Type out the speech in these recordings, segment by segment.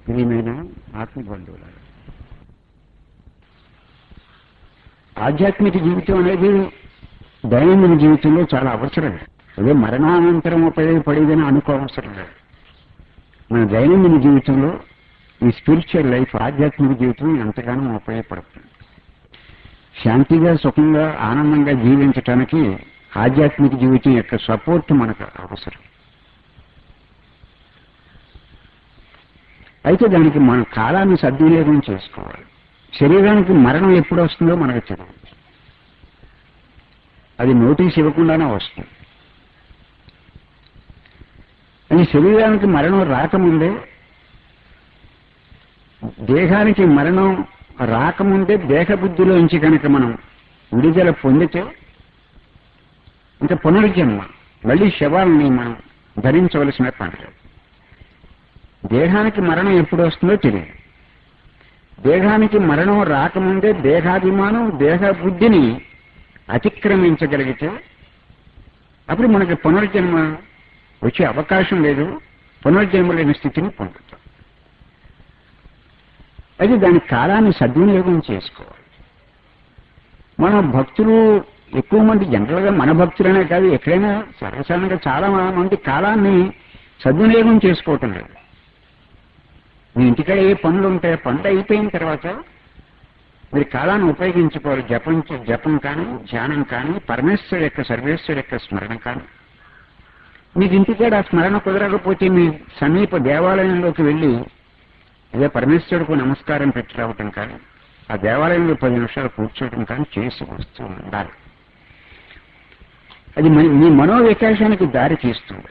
ప్రియమైన ఆత్మ బంధువులారా ఆధ్యాత్మిక జీవితం అనేది దైనందిన జీవితంలో చాలా అవసరం అదే మరణానంతరం ఉపయోగపడేదని అనుకోవసరం లేదు మన దైనందిన జీవితంలో ఈ స్పిరిచువల్ లైఫ్ ఆధ్యాత్మిక జీవితం ఎంతగానో ఉపయోగపడుతుంది శాంతిగా సుఖంగా ఆనందంగా జీవించటానికి ఆధ్యాత్మిక జీవితం యొక్క సపోర్ట్ మనకు అవసరం అయితే దానికి మన కాలాన్ని సద్వినియోగం చేసుకోవాలి శరీరానికి మరణం ఎప్పుడు వస్తుందో మనకు తెలియదు అది నోటీస్ ఇవ్వకుండానే వస్తుంది అది శరీరానికి మరణం రాకముందే దేహానికి మరణం రాకముందే దేహబుద్ధిలోంచి కనుక మనం విడుదల పొందితే ఇంకా పునర్జన్మ మళ్ళీ శవాలని మనం ధరించవలసిన పని లేదు దేహానికి మరణం ఎప్పుడు వస్తుందో తెలియదు దేహానికి మరణం రాకముందే దేహాభిమానం దేహ బుద్ధిని అతిక్రమించగలిగితే అప్పుడు మనకి పునర్జన్మ వచ్చే అవకాశం లేదు పునర్జన్మ లేని స్థితిని పొందుతాం అయితే దాని కాలాన్ని సద్వినియోగం చేసుకోవాలి మన భక్తులు ఎక్కువ మంది జనరల్గా మన భక్తులనే కాదు ఎక్కడైనా సర్వసాధారణంగా చాలా మంది కాలాన్ని సద్వినియోగం చేసుకోవటం లేదు మీ ఇంటికాడ ఏ పనులు ఉంటాయి పనులు అయిపోయిన తర్వాత మీరు కాలాన్ని ఉపయోగించుకోవాలి జపం జపం కానీ ధ్యానం కానీ పరమేశ్వరు యొక్క సర్వేశ్వరు యొక్క స్మరణ కానీ మీకు ఇంటికాడ ఆ స్మరణ కుదరకపోతే మీ సమీప దేవాలయంలోకి వెళ్ళి అదే పరమేశ్వరుడికి నమస్కారం పెట్టి రావటం కానీ ఆ దేవాలయంలో పది నిమిషాలు కూర్చోవటం కానీ చేసి వస్తూ ఉండాలి అది మీ మనోవికాసానికి దారి తీస్తుంది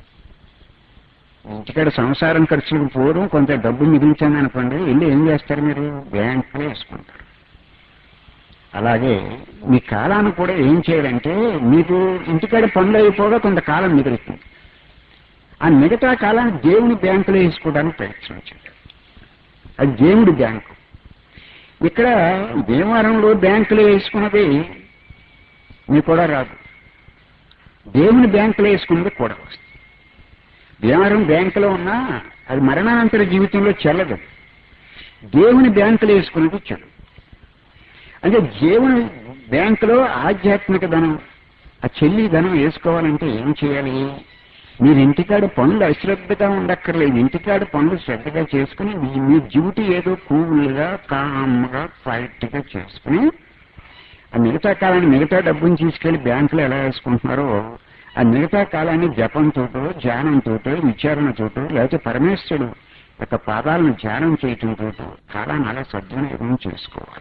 ఇంటికాడ సంసారం ఖర్చులకు పోవడం కొంత డబ్బు మిగిలించాను అనుకోండి వెళ్ళి ఏం చేస్తారు మీరు బ్యాంకులో వేసుకుంటారు అలాగే మీ కాలాన్ని కూడా ఏం చేయాలంటే మీకు ఇంటికాడ పనులు అయిపోగా కొంతకాలం మిగులుతుంది ఆ మిగతా కాలాన్ని దేవుని బ్యాంకులో వేసుకోవడానికి ప్రయత్నించండి అది దేవుడి బ్యాంకు ఇక్కడ భీమవరంలో బ్యాంకులో వేసుకున్నది మీకు కూడా రాదు దేవుని బ్యాంకులో వేసుకున్నది కూడా వస్తుంది భీమవరం బ్యాంకులో ఉన్నా అది మరణానంతర జీవితంలో చెల్లదు దేవుని బ్యాంకులో వేసుకున్నది చెల్లదు అంటే దేవుని బ్యాంకులో ఆధ్యాత్మిక ధనం ఆ చెల్లి ధనం వేసుకోవాలంటే ఏం చేయాలి మీరు ఇంటికాడ పనులు అశ్రద్ధగా ఉండక్కర్లేదు ఇంటికాడ పనులు శ్రద్ధగా చేసుకుని మీ మీ డ్యూటీ ఏదో కూల్గా కామ్గా ఫైట్గా చేసుకుని ఆ మిగతా కాలాన్ని మిగతా డబ్బుని తీసుకెళ్లి బ్యాంకులో ఎలా వేసుకుంటున్నారో ఆ మిగతా కాలాన్ని జపంతోటో ధ్యానంతోటో విచారణతోటో లేకపోతే పరమేశ్వరుడు యొక్క పాదాలను ధ్యానం చేయటంతో కాలాన్ని అలా సద్వినియోగం చేసుకోవాలి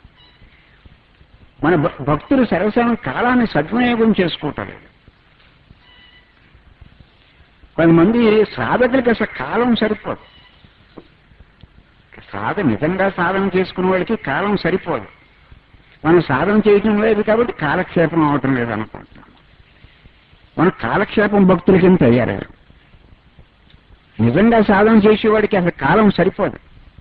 మన భక్తులు సర్వసాధారణ కాలాన్ని సద్వినియోగం చేసుకోవటం లేదు కొంతమంది సాధకులకి అసలు కాలం సరిపోదు సాధ నిజంగా సాధన చేసుకున్న వాళ్ళకి కాలం సరిపోదు మనం సాధన చేయటం లేదు కాబట్టి కాలక్షేపం అవటం లేదు అనుకుంటున్నాం మన కాలక్షేపం భక్తుల కింద తయారయ్యారు నిజంగా సాధన చేసేవాడికి అసలు కాలం సరిపోదు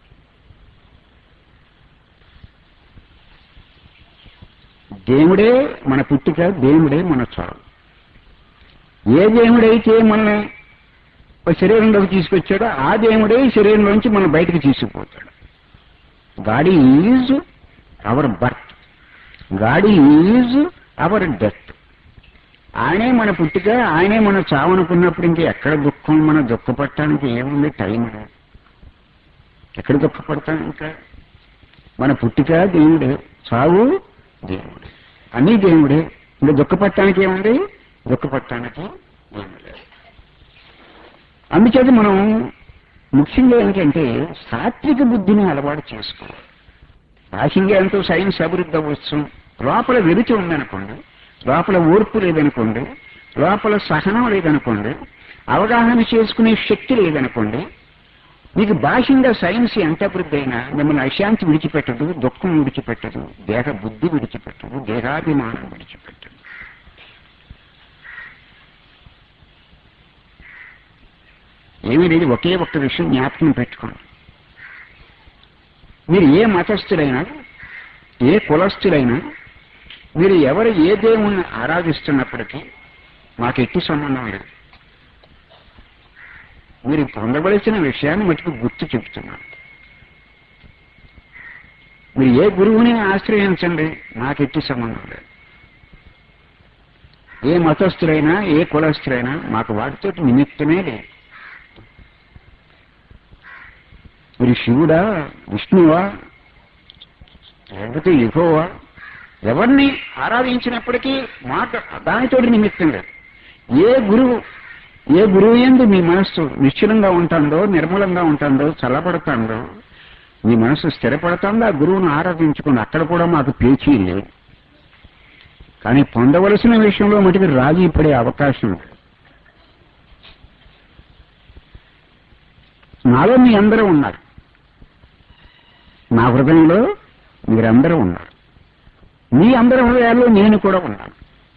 దేవుడే మన పుట్టిక దేవుడే మన చావు ఏ దేవుడైతే మనల్ని శరీరంలోకి తీసుకొచ్చాడో ఆ దేవుడే శరీరంలోంచి మనం బయటకు తీసుకుపోతాడు God is our birth God is our death ఆయనే మన పుట్టిక ఆయనే మన చావనుకున్నప్పుడు ఇంకా ఎక్కడ దుఃఖం మన దుఃఖపడటానికి ఏముంది టైం ఎక్కడ దుఃఖపడతాం ఇంకా మన పుట్టిక దేవుడే చావు దేవుడే అన్నీ దేవుడే ఇంకా దుఃఖపడటానికి ఏముంది దుఃఖపడటానికి ఏమి లేదు అందుచేత మనం ముఖ్యంగా ఏంటంటే సాత్విక బుద్ధిని అలవాటు చేసుకోవాలి బాహ్యంగా ఎంతో సైన్స్ అభివృద్ధి అవ్వచ్చు లోపల వెలిచి ఉందనుకోండి లోపల ఓర్పు లేదనుకోండి లోపల సహనం లేదనుకోండి అవగాహన చేసుకునే శక్తి లేదనుకోండి మీకు బాహ్యంగా సైన్స్ ఎంత అభివృద్ధి అయినా మిమ్మల్ని అశాంతి విడిచిపెట్టదు దుఃఖం విడిచిపెట్టదు దేహ బుద్ధి విడిచిపెట్టదు దేహాభిమానం విడిచిపెట్టదు ఏమీ లేదు ఒకే ఒక్క విషయం జ్ఞాపకం పెట్టుకోండి మీరు ఏ మతస్థులైనా ఏ కులస్థులైనా మీరు ఎవరు ఏ దేవుణ్ణి ఆరాధిస్తున్నప్పటికీ మాకు ఎట్టి సంబంధం లేదు మీరు పొందవలసిన విషయాన్ని మటుకు గుర్తు చెప్తున్నాను మీరు ఏ గురువుని ఆశ్రయించండి నాకు ఎట్టి సంబంధం లేదు ఏ మతస్థులైనా ఏ కులస్థులైనా మాకు వాటితో నిమిత్తమే లేదు మీరు శివుడా విష్ణువా లేకపోతే ఎగోవా ఎవరిని ఆరాధించినప్పటికీ మాట దానితోటి నిమిత్తం లేదు ఏ గురువు ఏ గురువు ఎందు మీ మనస్సు నిశ్చలంగా ఉంటుందో నిర్మలంగా ఉంటుందో చల్లబడుతుందో మీ మనసు స్థిరపడుతుందో ఆ గురువును ఆరాధించుకుని అక్కడ కూడా మాకు పేచీ లేదు కానీ పొందవలసిన విషయంలో మటుకు రాజీ పడే అవకాశం లేదు నాలో మీ అందరూ ఉన్నారు నా హృదయంలో మీరందరూ ఉన్నారు మీ అందరి హృదయాల్లో నేను కూడా ఉన్నాను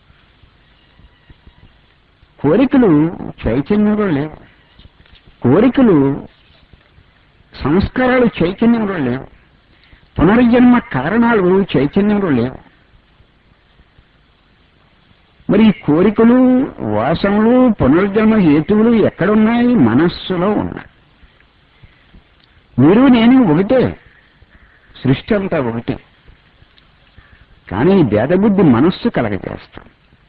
కోరికలు చైతన్యంలో లేవు కోరికలు సంస్కారాలు చైతన్యంలో లేవు పునర్జన్మ కారణాలు చైతన్యంలో లేవు మరి ఈ కోరికలు వాసనలు పునర్జన్మ హేతువులు ఎక్కడున్నాయి మనస్సులో ఉన్నాయి మీరు నేను ఒకటే సృష్టి అంతా ఒకటి కానీ ఈ భేదబుద్ధి మనస్సు కలగజేస్తాం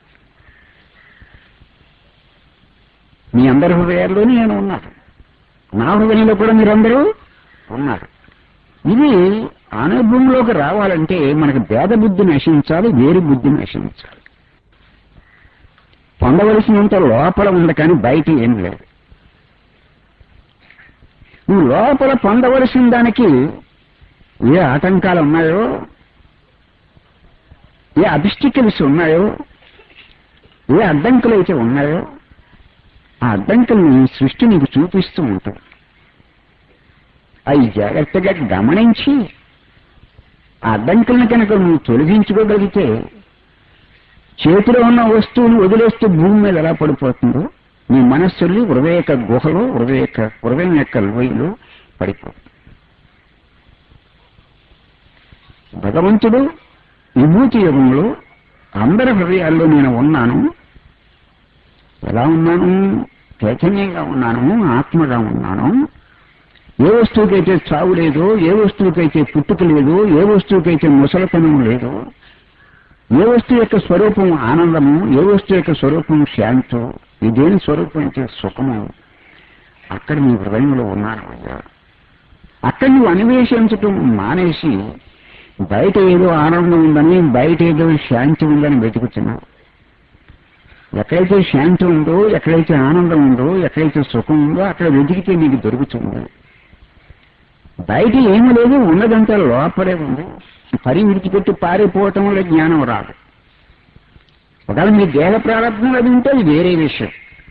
మీ అందరి హృదయాల్లోనే నేను ఉన్నాను నా హృదయంలో కూడా మీరందరూ ఉన్నారు ఇది అనుభవంలోకి రావాలంటే మనకు భేద బుద్ధి నశించాలి వేరు బుద్ధి నశించాలి పొందవలసినంత లోపల ఉంది కానీ బయట ఏం లేదు నువ్వు లోపల పొందవలసిన దానికి ఏ ఆటంకాలు ఉన్నాయో ఏ అభిస్టికల్స్ ఉన్నాయో ఏ అడ్డంకులు అయితే ఉన్నాయో ఆ అడ్డంకుల్ని సృష్టి నీకు చూపిస్తూ ఉంటుంది అవి జాగ్రత్తగా గమనించి ఆ అడ్డంకుల్ని కనుక నువ్వు తొలగించుకోగలిగితే చేతిలో ఉన్న వస్తువును వదిలేస్తే భూమి మీద ఎలా పడిపోతుందో నీ మనస్సుల్ని హృదయ యొక్క గుహలో హృదయ యొక్క హృదయం యొక్క లోయలో పడిపోతుంది భగవంతుడు విభూతి యుగంలో అందరి హృదయాల్లో నేను ఉన్నాను ఎలా ఉన్నాను చైతన్యంగా ఉన్నాను ఆత్మగా ఉన్నాను ఏ వస్తువుకైతే చావు లేదో ఏ వస్తువుకైతే పుట్టుక లేదు ఏ వస్తువుకైతే ముసలతనం లేదు ఏ వస్తువు యొక్క స్వరూపం ఆనందము ఏ వస్తువు యొక్క స్వరూపం శాంతో ఇదేని స్వరూపం అయితే సుఖము అక్కడ నీ హృదయంలో ఉన్నాను అయ్యా అక్కడ నువ్వు అన్వేషించటం మానేసి బయట ఏదో ఆనందం ఉందని బయట ఏదో శాంతి ఉందని వెతుకుతున్నావు ఎక్కడైతే శాంతి ఉందో ఎక్కడైతే ఆనందం ఉందో ఎక్కడైతే సుఖం ఉందో అక్కడ వెతికితే నీకు దొరుకుతుంది బయట ఏమీ లేదు ఉన్నదంతా లోపలే ఉంది పరి విడిచిపెట్టి పారిపోవటం వల్ల జ్ఞానం రాదు ఒకవేళ మీ దేహ ప్రారంభం అది ఉంటే అది వేరే విషయం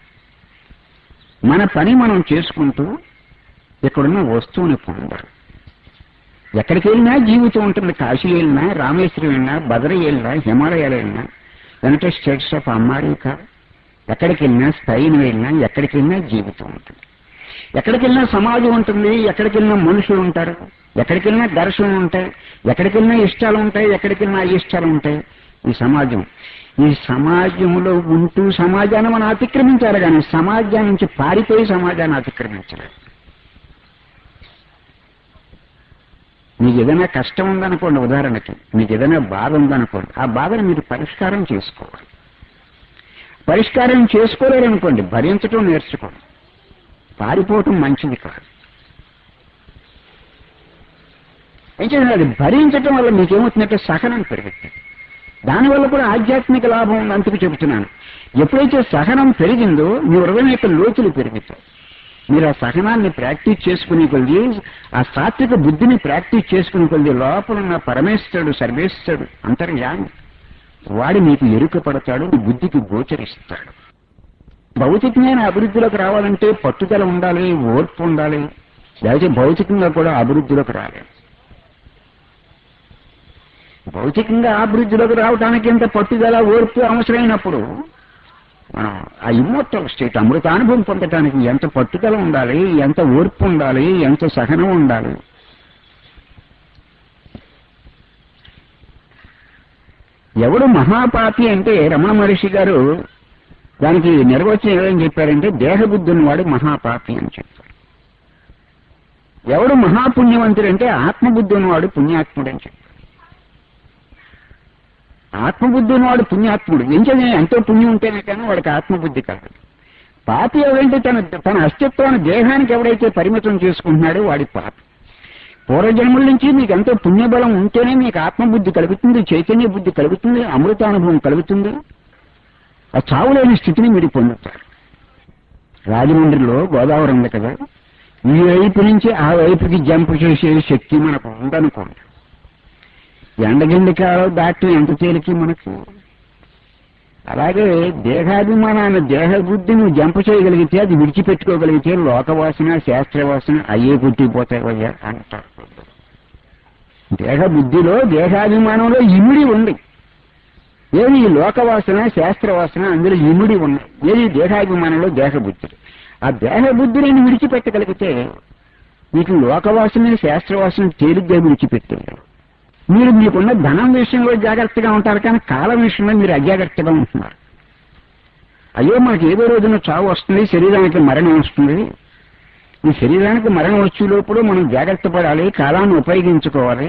మన పని మనం చేసుకుంటూ ఇక్కడున్న వస్తువుని పొందాలి ఎక్కడికి వెళ్ళినా జీవితం ఉంటుంది కాశీ వెళ్ళినా రామేశ్వరం వెళ్ళినా బదరి వెళ్ళినా హిమాలయాలు వెళ్ళినా యునైటెడ్ స్టేట్స్ ఆఫ్ అమెరికా ఎక్కడికి వెళ్ళినా స్పెయిన్ వెళ్ళినా ఎక్కడికి వెళ్ళినా జీవితం ఉంటుంది ఎక్కడికి వెళ్ళినా సమాజం ఉంటుంది ఎక్కడికి వెళ్ళినా మనుషులు ఉంటారు ఎక్కడికి వెళ్ళినా ఘర్షణలు ఉంటాయి ఎక్కడికి వెళ్ళినా ఇష్టాలు ఉంటాయి ఎక్కడికి వెళ్ళినా అయిష్టాలు ఉంటాయి ఈ సమాజం ఈ సమాజంలో ఉంటూ సమాజాన్ని మనం అతిక్రమించాలి కానీ సమాజం నుంచి పారిపోయి సమాజాన్ని అతిక్రమించలేదు మీకు ఏదైనా కష్టం ఉందనుకోండి ఉదాహరణకి మీకు ఏదైనా బాధ ఉందనుకోండి ఆ బాధను మీరు పరిష్కారం చేసుకోవాలి పరిష్కారం చేసుకోలేరనుకోండి భరించటం నేర్చుకోండి పారిపోవటం మంచిది కాదు ఏం చేయాలి అది భరించటం వల్ల మీకేమవుతుందంటే సహనం పెరుగుతుంది దానివల్ల కూడా ఆధ్యాత్మిక లాభం ఉంది అందుకు చెబుతున్నాను ఎప్పుడైతే సహనం పెరిగిందో మీ హృదయం యొక్క లోతులు పెరుగుతాయి మీరు ఆ సహనాన్ని ప్రాక్టీస్ చేసుకునే కొద్ది ఆ సాత్విక బుద్ధిని ప్రాక్టీస్ చేసుకునే కొద్ది లోపల ఉన్న పరమేశ్వరుడు సర్వేశ్వరుడు అంతర్యామి వాడి మీకు ఎరుక పడతాడు మీ బుద్ధికి గోచరిస్తాడు భౌతికమైన అభివృద్ధిలోకి రావాలంటే పట్టుదల ఉండాలి ఓర్పు ఉండాలి లేకపోతే భౌతికంగా కూడా అభివృద్ధిలోకి రాలేదు భౌతికంగా అభివృద్ధిలోకి రావడానికి ఎంత పట్టుదల ఓర్పు అవసరమైనప్పుడు మనం ఆ ఇమ్మోర్టల్ స్టేట్ అమృత అనుభవం పొందటానికి ఎంత పట్టుదల ఉండాలి ఎంత ఓర్పు ఉండాలి ఎంత సహనం ఉండాలి ఎవడు మహాపాపి అంటే రమణ మహర్షి గారు దానికి నిర్వచనం ఏమని చెప్పారంటే దేహబుద్ధి ఉన్నవాడు మహాపాపి అని చెప్పారు ఎవడు మహాపుణ్యవంతుడు అంటే ఆత్మబుద్ధి ఉన్నవాడు పుణ్యాత్ముడు అని చెప్పారు ఆత్మబుద్ధి ఉన్నవాడు పుణ్యాత్ముడు ఎంచేది ఎంతో పుణ్యం ఉంటేనే కానీ వాడికి ఆత్మబుద్ధి కలగదు పాపి ఎవరంటే తన తన అస్తిత్వాన్ని దేహానికి ఎవరైతే పరిమితం చేసుకుంటున్నాడో వాడి పాపి పూర్వజన్మల నుంచి మీకు ఎంతో పుణ్యబలం ఉంటేనే మీకు ఆత్మబుద్ధి కలుగుతుంది చైతన్య బుద్ధి కలుగుతుంది అమృతానుభవం కలుగుతుంది ఆ చావులేని స్థితిని మీరు పొందుతారు రాజమండ్రిలో గోదావరి ఉంది కదా ఈ వైపు నుంచి ఆ వైపుకి జంప్ చేసే శక్తి మనకు ఉందనుకోండి ఎండగండికాలో దాటి ఎంత తేలికి మనకు అలాగే దేహాభిమానాన్ని దేహ బుద్ధిని జంప చేయగలిగితే అది విడిచిపెట్టుకోగలిగితే లోకవాసన శాస్త్రవాసన అయ్యే పుట్టిపోతాయి అంటారు దేహ బుద్ధిలో దేహాభిమానంలో ఇమిడి ఉంది ఏది ఈ లోకవాసన శాస్త్రవాసన అందులో ఇమిడి ఉన్నాయి ఏది దేహాభిమానంలో దేహ బుద్ధి ఆ దేహ బుద్ధిని విడిచిపెట్టగలిగితే మీకు లోకవాసన శాస్త్రవాసన తేలిగ్గా విడిచిపెట్టేయారు మీరు మీకున్న ధనం విషయంలో జాగ్రత్తగా ఉంటారు కానీ కాలం విషయంలో మీరు అజాగ్రత్తగా ఉంటున్నారు అయ్యో మనకి ఏదో రోజున చావు వస్తుంది శరీరానికి మరణం వస్తుంది ఈ శరీరానికి మరణం వచ్చే లోపల మనం జాగ్రత్త పడాలి కాలాన్ని ఉపయోగించుకోవాలి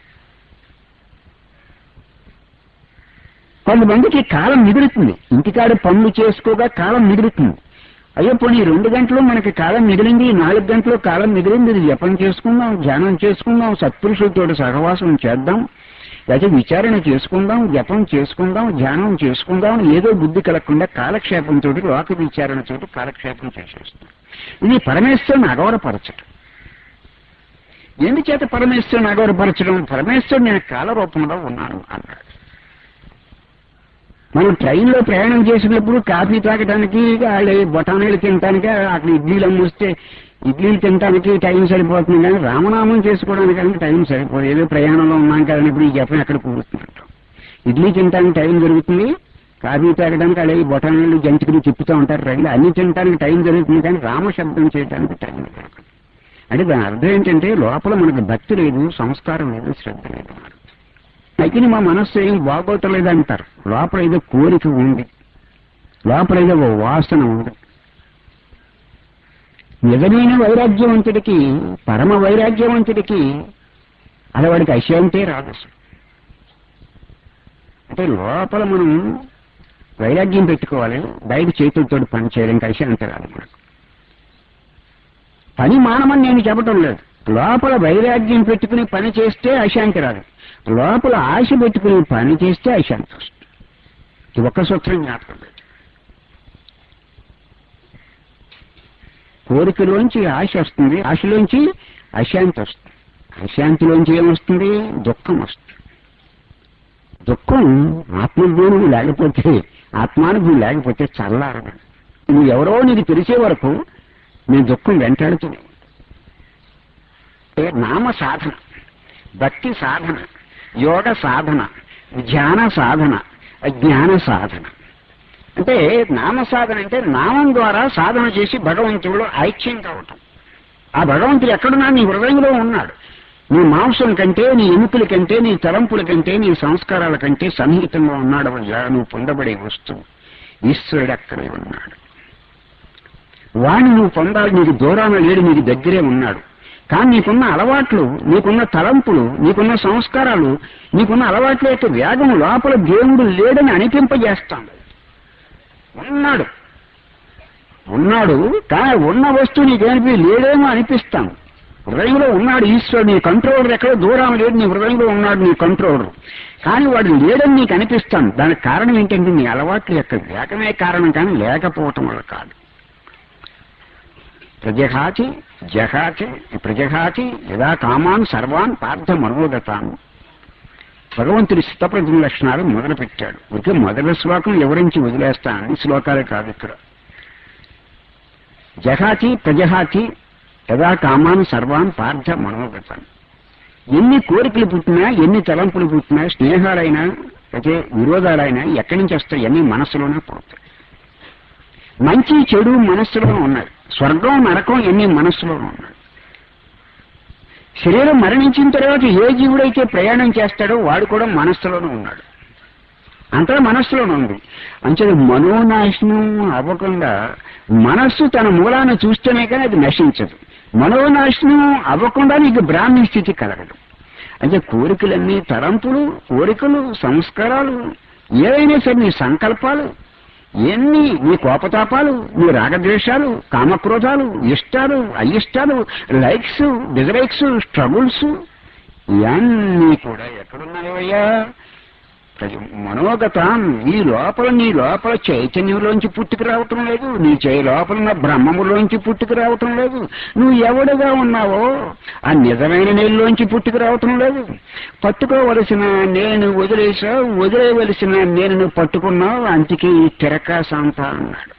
కొంతమందికి కాలం మిగులుతుంది ఇంటికాడ పనులు చేసుకోగా కాలం మిగులుతుంది అయ్యో పోనీ రెండు గంటలు మనకి కాలం మిగిలింది ఈ నాలుగు గంటలు కాలం మిగిలింది ఇది జపం చేసుకుందాం ధ్యానం చేసుకుందాం సత్పురుషులతో సహవాసం చేద్దాం లేకపోతే విచారణ చేసుకుందాం జపం చేసుకుందాం ధ్యానం చేసుకుందాం ఏదో బుద్ధి కలగకుండా కాలక్షేపంతో లోక విచారణతో కాలక్షేపం చేసేస్తాం ఇది పరమేశ్వరుని అగౌరపరచడం ఎందుచేత పరమేశ్వరుని అగౌరపరచడం పరమేశ్వరుడు నేను కాల రూపంలో ఉన్నాను అన్నాడు మనం ట్రైన్లో ప్రయాణం చేసినప్పుడు కాఫీ తాగడానికి వాళ్ళు బొటానీలు తినడానికి అక్కడ ఇడ్లీలు అమ్మొస్తే ఇడ్లీలు తినడానికి టైం సరిపోతుంది కానీ రామనామం చేసుకోవడానికి టైం సరిపోదు ఏదో ప్రయాణంలో ఉన్నాం కదా ఇప్పుడు ఈ జపం ఎక్కడ కూరుతున్నట్టు ఇడ్లీ తినడానికి టైం జరుగుతుంది కాఫీ తాగడానికి అలాగే బొటానీలు జంతికలు తిప్పుతూ ఉంటారు రైలు అన్ని తినడానికి టైం జరుగుతుంది కానీ రామశబ్దం చేయడానికి టైం జరుగుతుంది అంటే దాని అర్థం ఏంటంటే లోపల మనకు భక్తి లేదు సంస్కారం లేదు శ్రద్ధ లేదు అన్నారు అయితే మా మనస్సు ఏం బాగోతలేదు అంటారు లోపల ఏదో కోరిక ఉంది లోపల ఏదో ఓ వాసన ఉంది నిజమైన వైరాగ్యవంతుడికి పరమ వైరాగ్యవంతుడికి అది వాడికి అశాంతే రాదు అసలు అంటే లోపల మనం వైరాగ్యం పెట్టుకోవాలి బయట చేతులతో పని చేయడానికి అశాంతి రాదు మనకు పని మానమని నేను చెప్పటం లేదు లోపల వైరాగ్యం పెట్టుకుని పని చేస్తే అశాంతి రాదు లోపల ఆశ పెట్టుకుని పని చేస్తే అశాంతి వస్తుంది ఇది ఒక్క సూత్రం జ్ఞాపకం పెట్టు కోరికలోంచి ఆశ వస్తుంది ఆశలోంచి అశాంతి వస్తుంది అశాంతిలోంచి ఏమొస్తుంది దుఃఖం వస్తుంది దుఃఖం ఆత్మజ్ఞానం లేకపోతే ఆత్మానుభవం లేకపోతే చల్లారదు నువ్వు ఎవరో నీకు తెలిసే వరకు నీ దుఃఖం వెంటాడుతుంది నామ సాధన భక్తి సాధన యోగ సాధన ధ్యాన సాధన జ్ఞాన సాధన అంటే నామ సాధన అంటే నామం ద్వారా సాధన చేసి భగవంతుడు ఐక్యం కావటం ఆ భగవంతుడు ఎక్కడున్నా నీ హృదయంలో ఉన్నాడు నీ మాంసం కంటే నీ ఎముకల కంటే నీ తలంపుల కంటే నీ సంస్కారాల కంటే సన్నిహితంగా ఉన్నాడు అయ్యా నువ్వు పొందబడే వస్తువు ఈశ్వరుడు అక్కడే ఉన్నాడు వాణ్ణి నువ్వు పొందాలి నీకు దూరాన లేడు నీకు దగ్గరే ఉన్నాడు కానీ నీకున్న అలవాట్లు నీకున్న తలంపులు నీకున్న సంస్కారాలు నీకున్న అలవాట్ల యొక్క వేగం లోపల దేవుడు లేడని అనిపింపజేస్తాం ఉన్నాడు ఉన్నాడు కానీ ఉన్న వస్తువు నీకేమిటి లేడేమో అనిపిస్తాం హృదయంలో ఉన్నాడు ఈశ్వరుడు నీ కంట్రోలర్ ఎక్కడో దూరం లేడు నీ హృదయంలో ఉన్నాడు నీ కంట్రోలర్ కానీ వాడు లేడని నీకు అనిపిస్తాను దానికి కారణం ఏంటంటే నీ అలవాట్ల యొక్క వేగమే కారణం కానీ లేకపోవటం వల్ల కాదు ప్రజహాచి జహాచి ప్రజహాచి యదా కామాన్ సర్వాన్ పార్థ మనోగతాన్ భగవంతుడి స్థితప్రజ్ఞ లక్షణాలు మొదలు పెట్టాడు ఇక మొదటి శ్లోకం ఎవరించి వదిలేస్తానని శ్లోకాలే కాదు ఇక్కడ జహాచి ప్రజహాచి యదా కామాన్ సర్వాన్ పార్థ మనోగతాన్ ఎన్ని కోరికలు పుట్టినా ఎన్ని తలంపులు పుట్టినా స్నేహాలైనా అయితే విరోధాలైనా ఎక్కడి నుంచి వస్తాయి అన్ని మనస్సులోనే పుడతాయి మంచి చెడు మనస్సులోనే ఉన్నాయి స్వర్గం నరకం ఎన్ని మనస్సులోనే ఉన్నాయి శరీరం మరణించిన తర్వాత ఏ జీవుడైతే ప్రయాణం చేస్తాడో వాడు కూడా మనస్సులోనే ఉన్నాడు అంతా మనస్సులోనే ఉంది అంతే మనోనాశనం అవ్వకుండా మనస్సు తన మూలాన్ని చూస్తేనే కానీ అది నశించదు మనోనాశనం అవ్వకుండా నీకు బ్రాహ్మీ స్థితి కలగదు అంటే కోరికలన్నీ తలంపులు కోరికలు సంస్కారాలు ఏవైనా సరే నీ సంకల్పాలు ఎన్ని నీ కోపతాపాలు నీ రాగద్వేషాలు కామక్రోధాలు ఇష్టాలు అయిష్టాలు లైక్స్ డిజలైక్స్ స్ట్రగుల్స్ ఇవన్నీ కూడా ఎక్కడున్నాయవయ్యా ప్రతి- మనోగతం ఈ లోపల నీ లోపల చైతన్యంలోంచి పుట్టుకు రావటం లేదు నీ చే లోపల ఉన్న బ్రహ్మములోంచి పుట్టుకు రావటం లేదు నువ్వు ఎవడుగా ఉన్నావో ఆ నిజమైన నీళ్ళలోంచి పుట్టుకు రావటం లేదు పట్టుకోవలసిన నేను వదిలేసావు వదిలేయవలసిన నేను నువ్వు పట్టుకున్నావు అందుకే ఈ తిరకాసంత అన్నాడు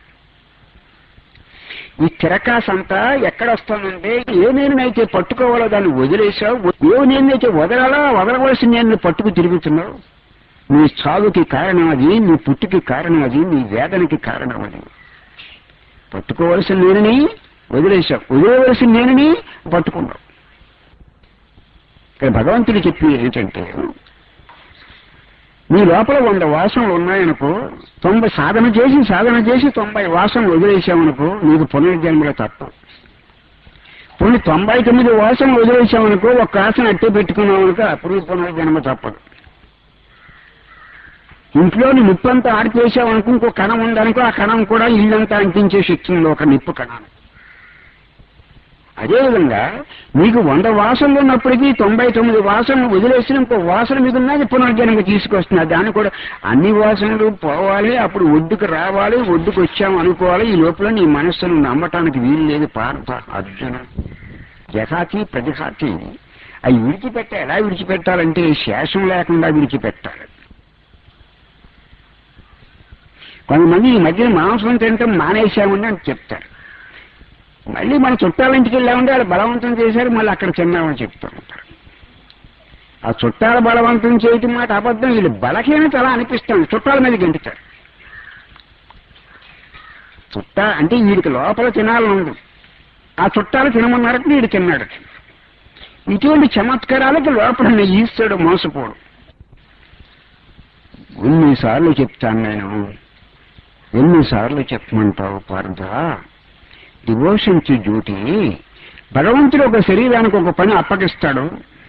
ఈ తిరకాసంతా ఎక్కడ వస్తానంటే ఏ నేనైతే పట్టుకోవాలో దాన్ని వదిలేసావు ఏ నేనైతే వదలాలా వదలవలసిన నేను పట్టుకు తిరుగుతున్నావు నీ చావుకి కారణం అది నీ పుట్టుకి కారణం అది నీ వేదనకి కారణం అది పట్టుకోవలసిన నేనని వదిలేశావు వదిలేవలసిన నేనని పట్టుకున్నావు ఇక్కడ భగవంతుడు చెప్పి ఏంటంటే నీ లోపల వంద వాసనలు ఉన్నాయనుకో తొంభై సాధన చేసి సాధన చేసి తొంభై వాసనలు వదిలేసామనుకో నీకు పునర్జన్మలో తప్ప ఇప్పుడు తొంభై తొమ్మిది వాసనలు వదిలేసామనుకో ఒక ఆసన అట్టే పెట్టుకున్నామనుకో అప్పుడు పునర్జన్మ తప్పదు ఇంట్లోని నిప్పంతా ఆడిపేసామనుకో ఇంకో కణం ఉందనుకో ఆ కణం కూడా ఇల్లంతా అంటించే శక్తి ఉంది ఒక నిప్పు కణాన్ని అదేవిధంగా మీకు వంద వాసనలు ఉన్నప్పటికీ తొంభై తొమ్మిది వాసనలు వదిలేసిన ఇంకో వాసన మీద ఉన్నది పునర్జన్మ తీసుకొస్తున్నారు దాన్ని కూడా అన్ని వాసనలు పోవాలి అప్పుడు ఒడ్డుకు రావాలి ఒడ్డుకు వచ్చాము అనుకోవాలి ఈ లోపల నీ మనస్సును నమ్మటానికి వీలు లేదు పార్థ అర్జున జహాతి ప్రతిహాతి అవి విడిచిపెట్ట ఎలా విడిచిపెట్టాలంటే శేషం లేకుండా విడిచిపెట్టాలి కొంతమంది ఈ మధ్యన మాంసం తినటం మానేశామని అని చెప్తారు మళ్ళీ మన చుట్టాల ఇంటికి వెళ్ళామంటే వాళ్ళు బలవంతం చేశారు మళ్ళీ అక్కడ తిన్నామని చెప్తూ ఉంటారు ఆ చుట్టాల బలవంతం చేయటం మాట అబద్ధం వీళ్ళు బలహీనత అలా అనిపిస్తుంది చుట్టాల మీద గెంటుతారు చుట్టా అంటే వీడికి లోపల తినాలని ఉంది ఆ చుట్టాలు తినమన్నారట వీడు తిన్నాడు ఇటువంటి చమత్కారాలకి లోపల ఉన్న ఈశ్వరుడు మోసపోడు ఎన్నిసార్లు చెప్తాను నేను ఎన్నిసార్లు చెప్పమంటావు పార్థ డివోషన్ టు డ్యూటీ భగవంతుడు ఒక శరీరానికి ఒక పని అప్పగిస్తాడు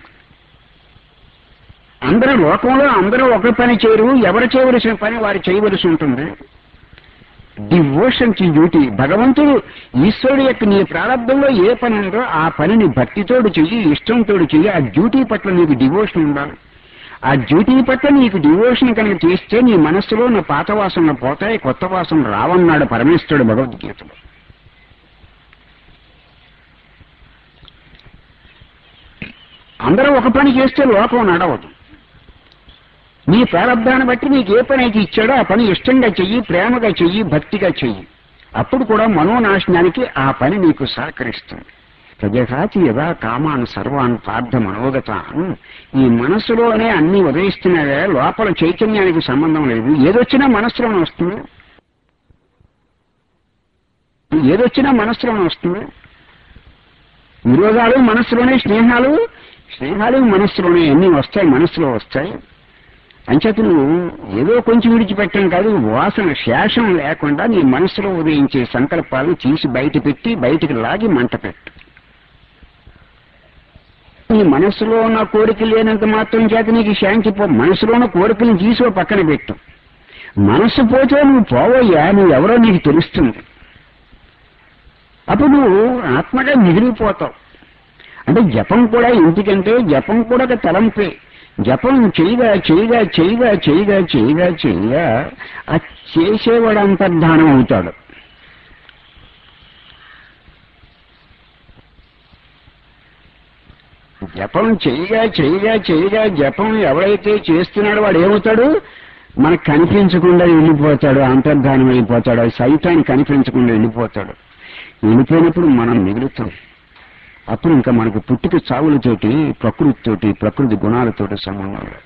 అందరూ లోకంలో అందరూ ఒక పని చేయరు ఎవరు చేయవలసిన పని వారు చేయవలసి ఉంటుంది డివోషన్ టు డ్యూటీ భగవంతుడు ఈశ్వరుడు యొక్క నీ ప్రారంభంలో ఏ పని ఉందో ఆ పనిని భక్తితోడు చెయ్యి ఇష్టంతోడు చెయ్యి ఆ డ్యూటీ పట్ల నీకు డివోషన్ ఉండాలి ఆ డ్యూటీ పట్ల నీకు డివోషన్ కనుక చేస్తే నీ మనస్సులో నా పాత వాసనలు పోతాయి కొత్త వాసనలు రావన్నాడు పరమేశ్వరుడు భగవద్గీతలో అందరూ ఒక పని చేస్తే లోకం నడవదు నీ ప్రారంభాన్ని బట్టి నీకు ఏ పని అయితే ఇచ్చాడో ఆ పని ఇష్టంగా చెయ్యి ప్రేమగా చెయ్యి భక్తిగా చెయ్యి అప్పుడు కూడా మనోనాశనానికి ఆ పని నీకు సహకరిస్తుంది ప్రజఘాతి యథా కామాన్ సర్వాన్ పార్థ మనోగతాన్ ఈ మనస్సులోనే అన్ని ఉదయిస్తున్నాయే లోపల చైతన్యానికి సంబంధం లేదు ఏదొచ్చినా మనస్సులోనే వస్తుంది ఏదొచ్చినా మనస్సులోనే వస్తుంది విరోధాలు మనస్సులోనే స్నేహాలు స్నేహాలు మనస్సులోనే అన్ని వస్తాయి మనస్సులో వస్తాయి అంచేత నువ్వు ఏదో కొంచెం విడిచిపెట్టడం కాదు వాసన శేషం లేకుండా నీ మనస్సులో ఉదయించే సంకల్పాలను తీసి బయట పెట్టి బయటికి లాగి మంట పెట్టు నీ మనస్సులో ఉన్న కోరిక లేనంత మాత్రం చేత నీకు శాంతి పో మనసులో ఉన్న కోరికలను తీసి ఓ పక్కన పెట్టు మనస్సు పోతే నువ్వు పోవయ్యా నువ్వెవరో నీకు తెలుస్తుంది అప్పుడు నువ్వు ఆత్మగా మిగిలిపోతావు అంటే జపం కూడా ఎందుకంటే జపం కూడా ఒక తలంపే జపం చేయగా చేయగా చేయగా చేయగా చేయగా చేయగా ఆ చేసేవాడు అంతర్ధానం అవుతాడు జపం చేయగా చేయగా చేయగా జపం ఎవరైతే చేస్తున్నాడో వాడు ఏమవుతాడు మనకు కనిపించకుండా వెళ్ళిపోతాడు అంతర్ధానం అయిపోతాడు ఆ సైతాన్ని కనిపించకుండా వెళ్ళిపోతాడు వెళ్ళిపోయినప్పుడు మనం మిగులుతాం అప్పుడు ఇంకా మనకు పుట్టుక చావులతోటి ప్రకృతితోటి ప్రకృతి గుణాలతోటి సంబంధం లేదు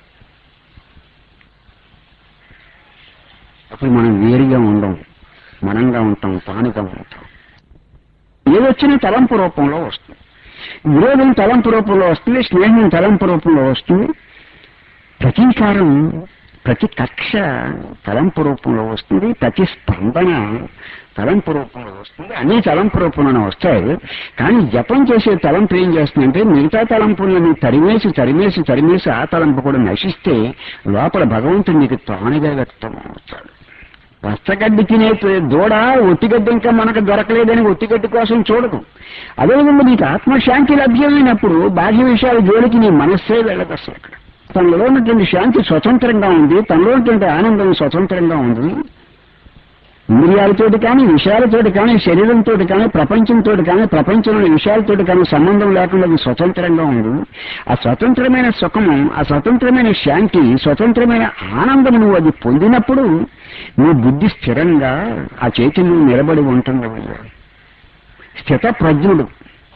అప్పుడు మనం వేరుగా ఉండం మనంగా ఉంటాం తానుగా ఉంటాం ఏదొచ్చినా తలంపు రూపంలో వస్తుంది విరోధం తలంపు రూపంలో వస్తుంది స్నేహం తలంపు రూపంలో వస్తుంది ప్రతీకారం ప్రతి కక్ష తలంపు రూపంలో వస్తుంది ప్రతి స్పందన తలంపు రూపంలో వస్తుంది అన్ని తలంపు రూపంలోనే వస్తాయి కానీ జపం చేసే తలంపు ఏం చేస్తుందంటే మిగతా తలంపులను తరిమేసి తరిమేసి తరిమేసి ఆ తలంపు కూడా నశిస్తే లోపల భగవంతుడు నీకు తానుగా వ్యక్తం అవుతాడు పచ్చగడ్డి తినే దూడ ఒత్తిగడ్డి ఇంకా మనకు దొరకలేదని ఒత్తిగడ్డి కోసం చూడదు అదేవిధంగా నీకు ఆత్మశాంతి లభ్యమైనప్పుడు బాహ్య విషయాల జోలికి నీ మనస్సే వెళ్ళదు అసలు అక్కడ తనలో ఉన్నటువంటి శాంతి స్వతంత్రంగా ఉంది తనలో ఉన్నటువంటి ఆనందం స్వతంత్రంగా ఉంది ఇంద్రియాలతోటి కానీ విషయాలతోటి కానీ శరీరంతో కానీ ప్రపంచంతో కానీ ప్రపంచంలోని విషయాలతోటి కానీ సంబంధం లేకుండా అది స్వతంత్రంగా ఉంది ఆ స్వతంత్రమైన సుఖము ఆ స్వతంత్రమైన శాంతి స్వతంత్రమైన ఆనందం నువ్వు అది పొందినప్పుడు నీ బుద్ధి స్థిరంగా ఆ చైతన్యం నిలబడి ఉంటుంది స్థిత ప్రజ్ఞుడు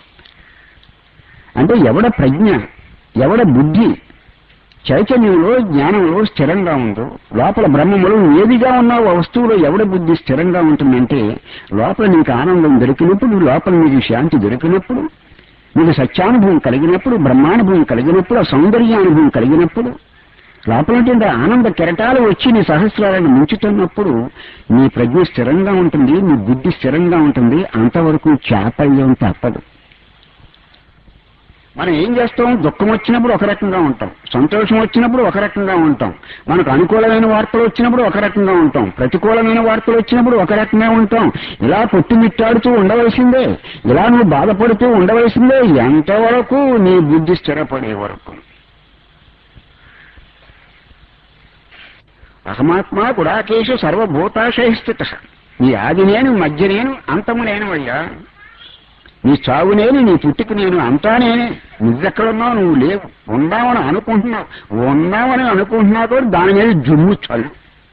అంటే ఎవడ ప్రజ్ఞ ఎవడ బుద్ధి చైతన్యంలో జ్ఞానంలో స్థిరంగా ఉందో లోపల బ్రహ్మములో ఏదిగా ఉన్న వస్తువులో ఎవడ బుద్ధి స్థిరంగా ఉంటుందంటే లోపల నీకు ఆనందం దొరికినప్పుడు లోపల నీకు శాంతి దొరికినప్పుడు నీకు సత్యానుభవం కలిగినప్పుడు బ్రహ్మానుభవం కలిగినప్పుడు ఆ సౌందర్యానుభవం కలిగినప్పుడు లోపల ఆనంద కెరటాలు వచ్చి నీ సహస్రాలను ముంచుతున్నప్పుడు నీ ప్రజ్ఞ స్థిరంగా ఉంటుంది నీ బుద్ధి స్థిరంగా ఉంటుంది అంతవరకు చాపల్యం తప్పదు మనం ఏం చేస్తాం దుఃఖం వచ్చినప్పుడు ఒక రకంగా ఉంటాం సంతోషం వచ్చినప్పుడు ఒక రకంగా ఉంటాం మనకు అనుకూలమైన వార్తలు వచ్చినప్పుడు ఒక రకంగా ఉంటాం ప్రతికూలమైన వార్తలు వచ్చినప్పుడు ఒక రకంగా ఉంటాం ఇలా పొట్టుమిట్టాడుతూ ఉండవలసిందే ఇలా నువ్వు బాధపడుతూ ఉండవలసిందే ఎంతవరకు నీ బుద్ధి స్థిరపడే వరకు అహమాత్మ గుడాకేశు సర్వభూతాశయ స్థిత నీ ఆది నేను మధ్య నేను అంతము నేనవయ్యా నీ చావు నేను నీ పుట్టుకు నేను అంతా నేనే నువ్వెక్కడున్నావు నువ్వు లేవు ఉన్నావని అనుకుంటున్నావు ఉన్నావని అనుకుంటున్నావు కూడా దాని మీద జుమ్ము చల్లు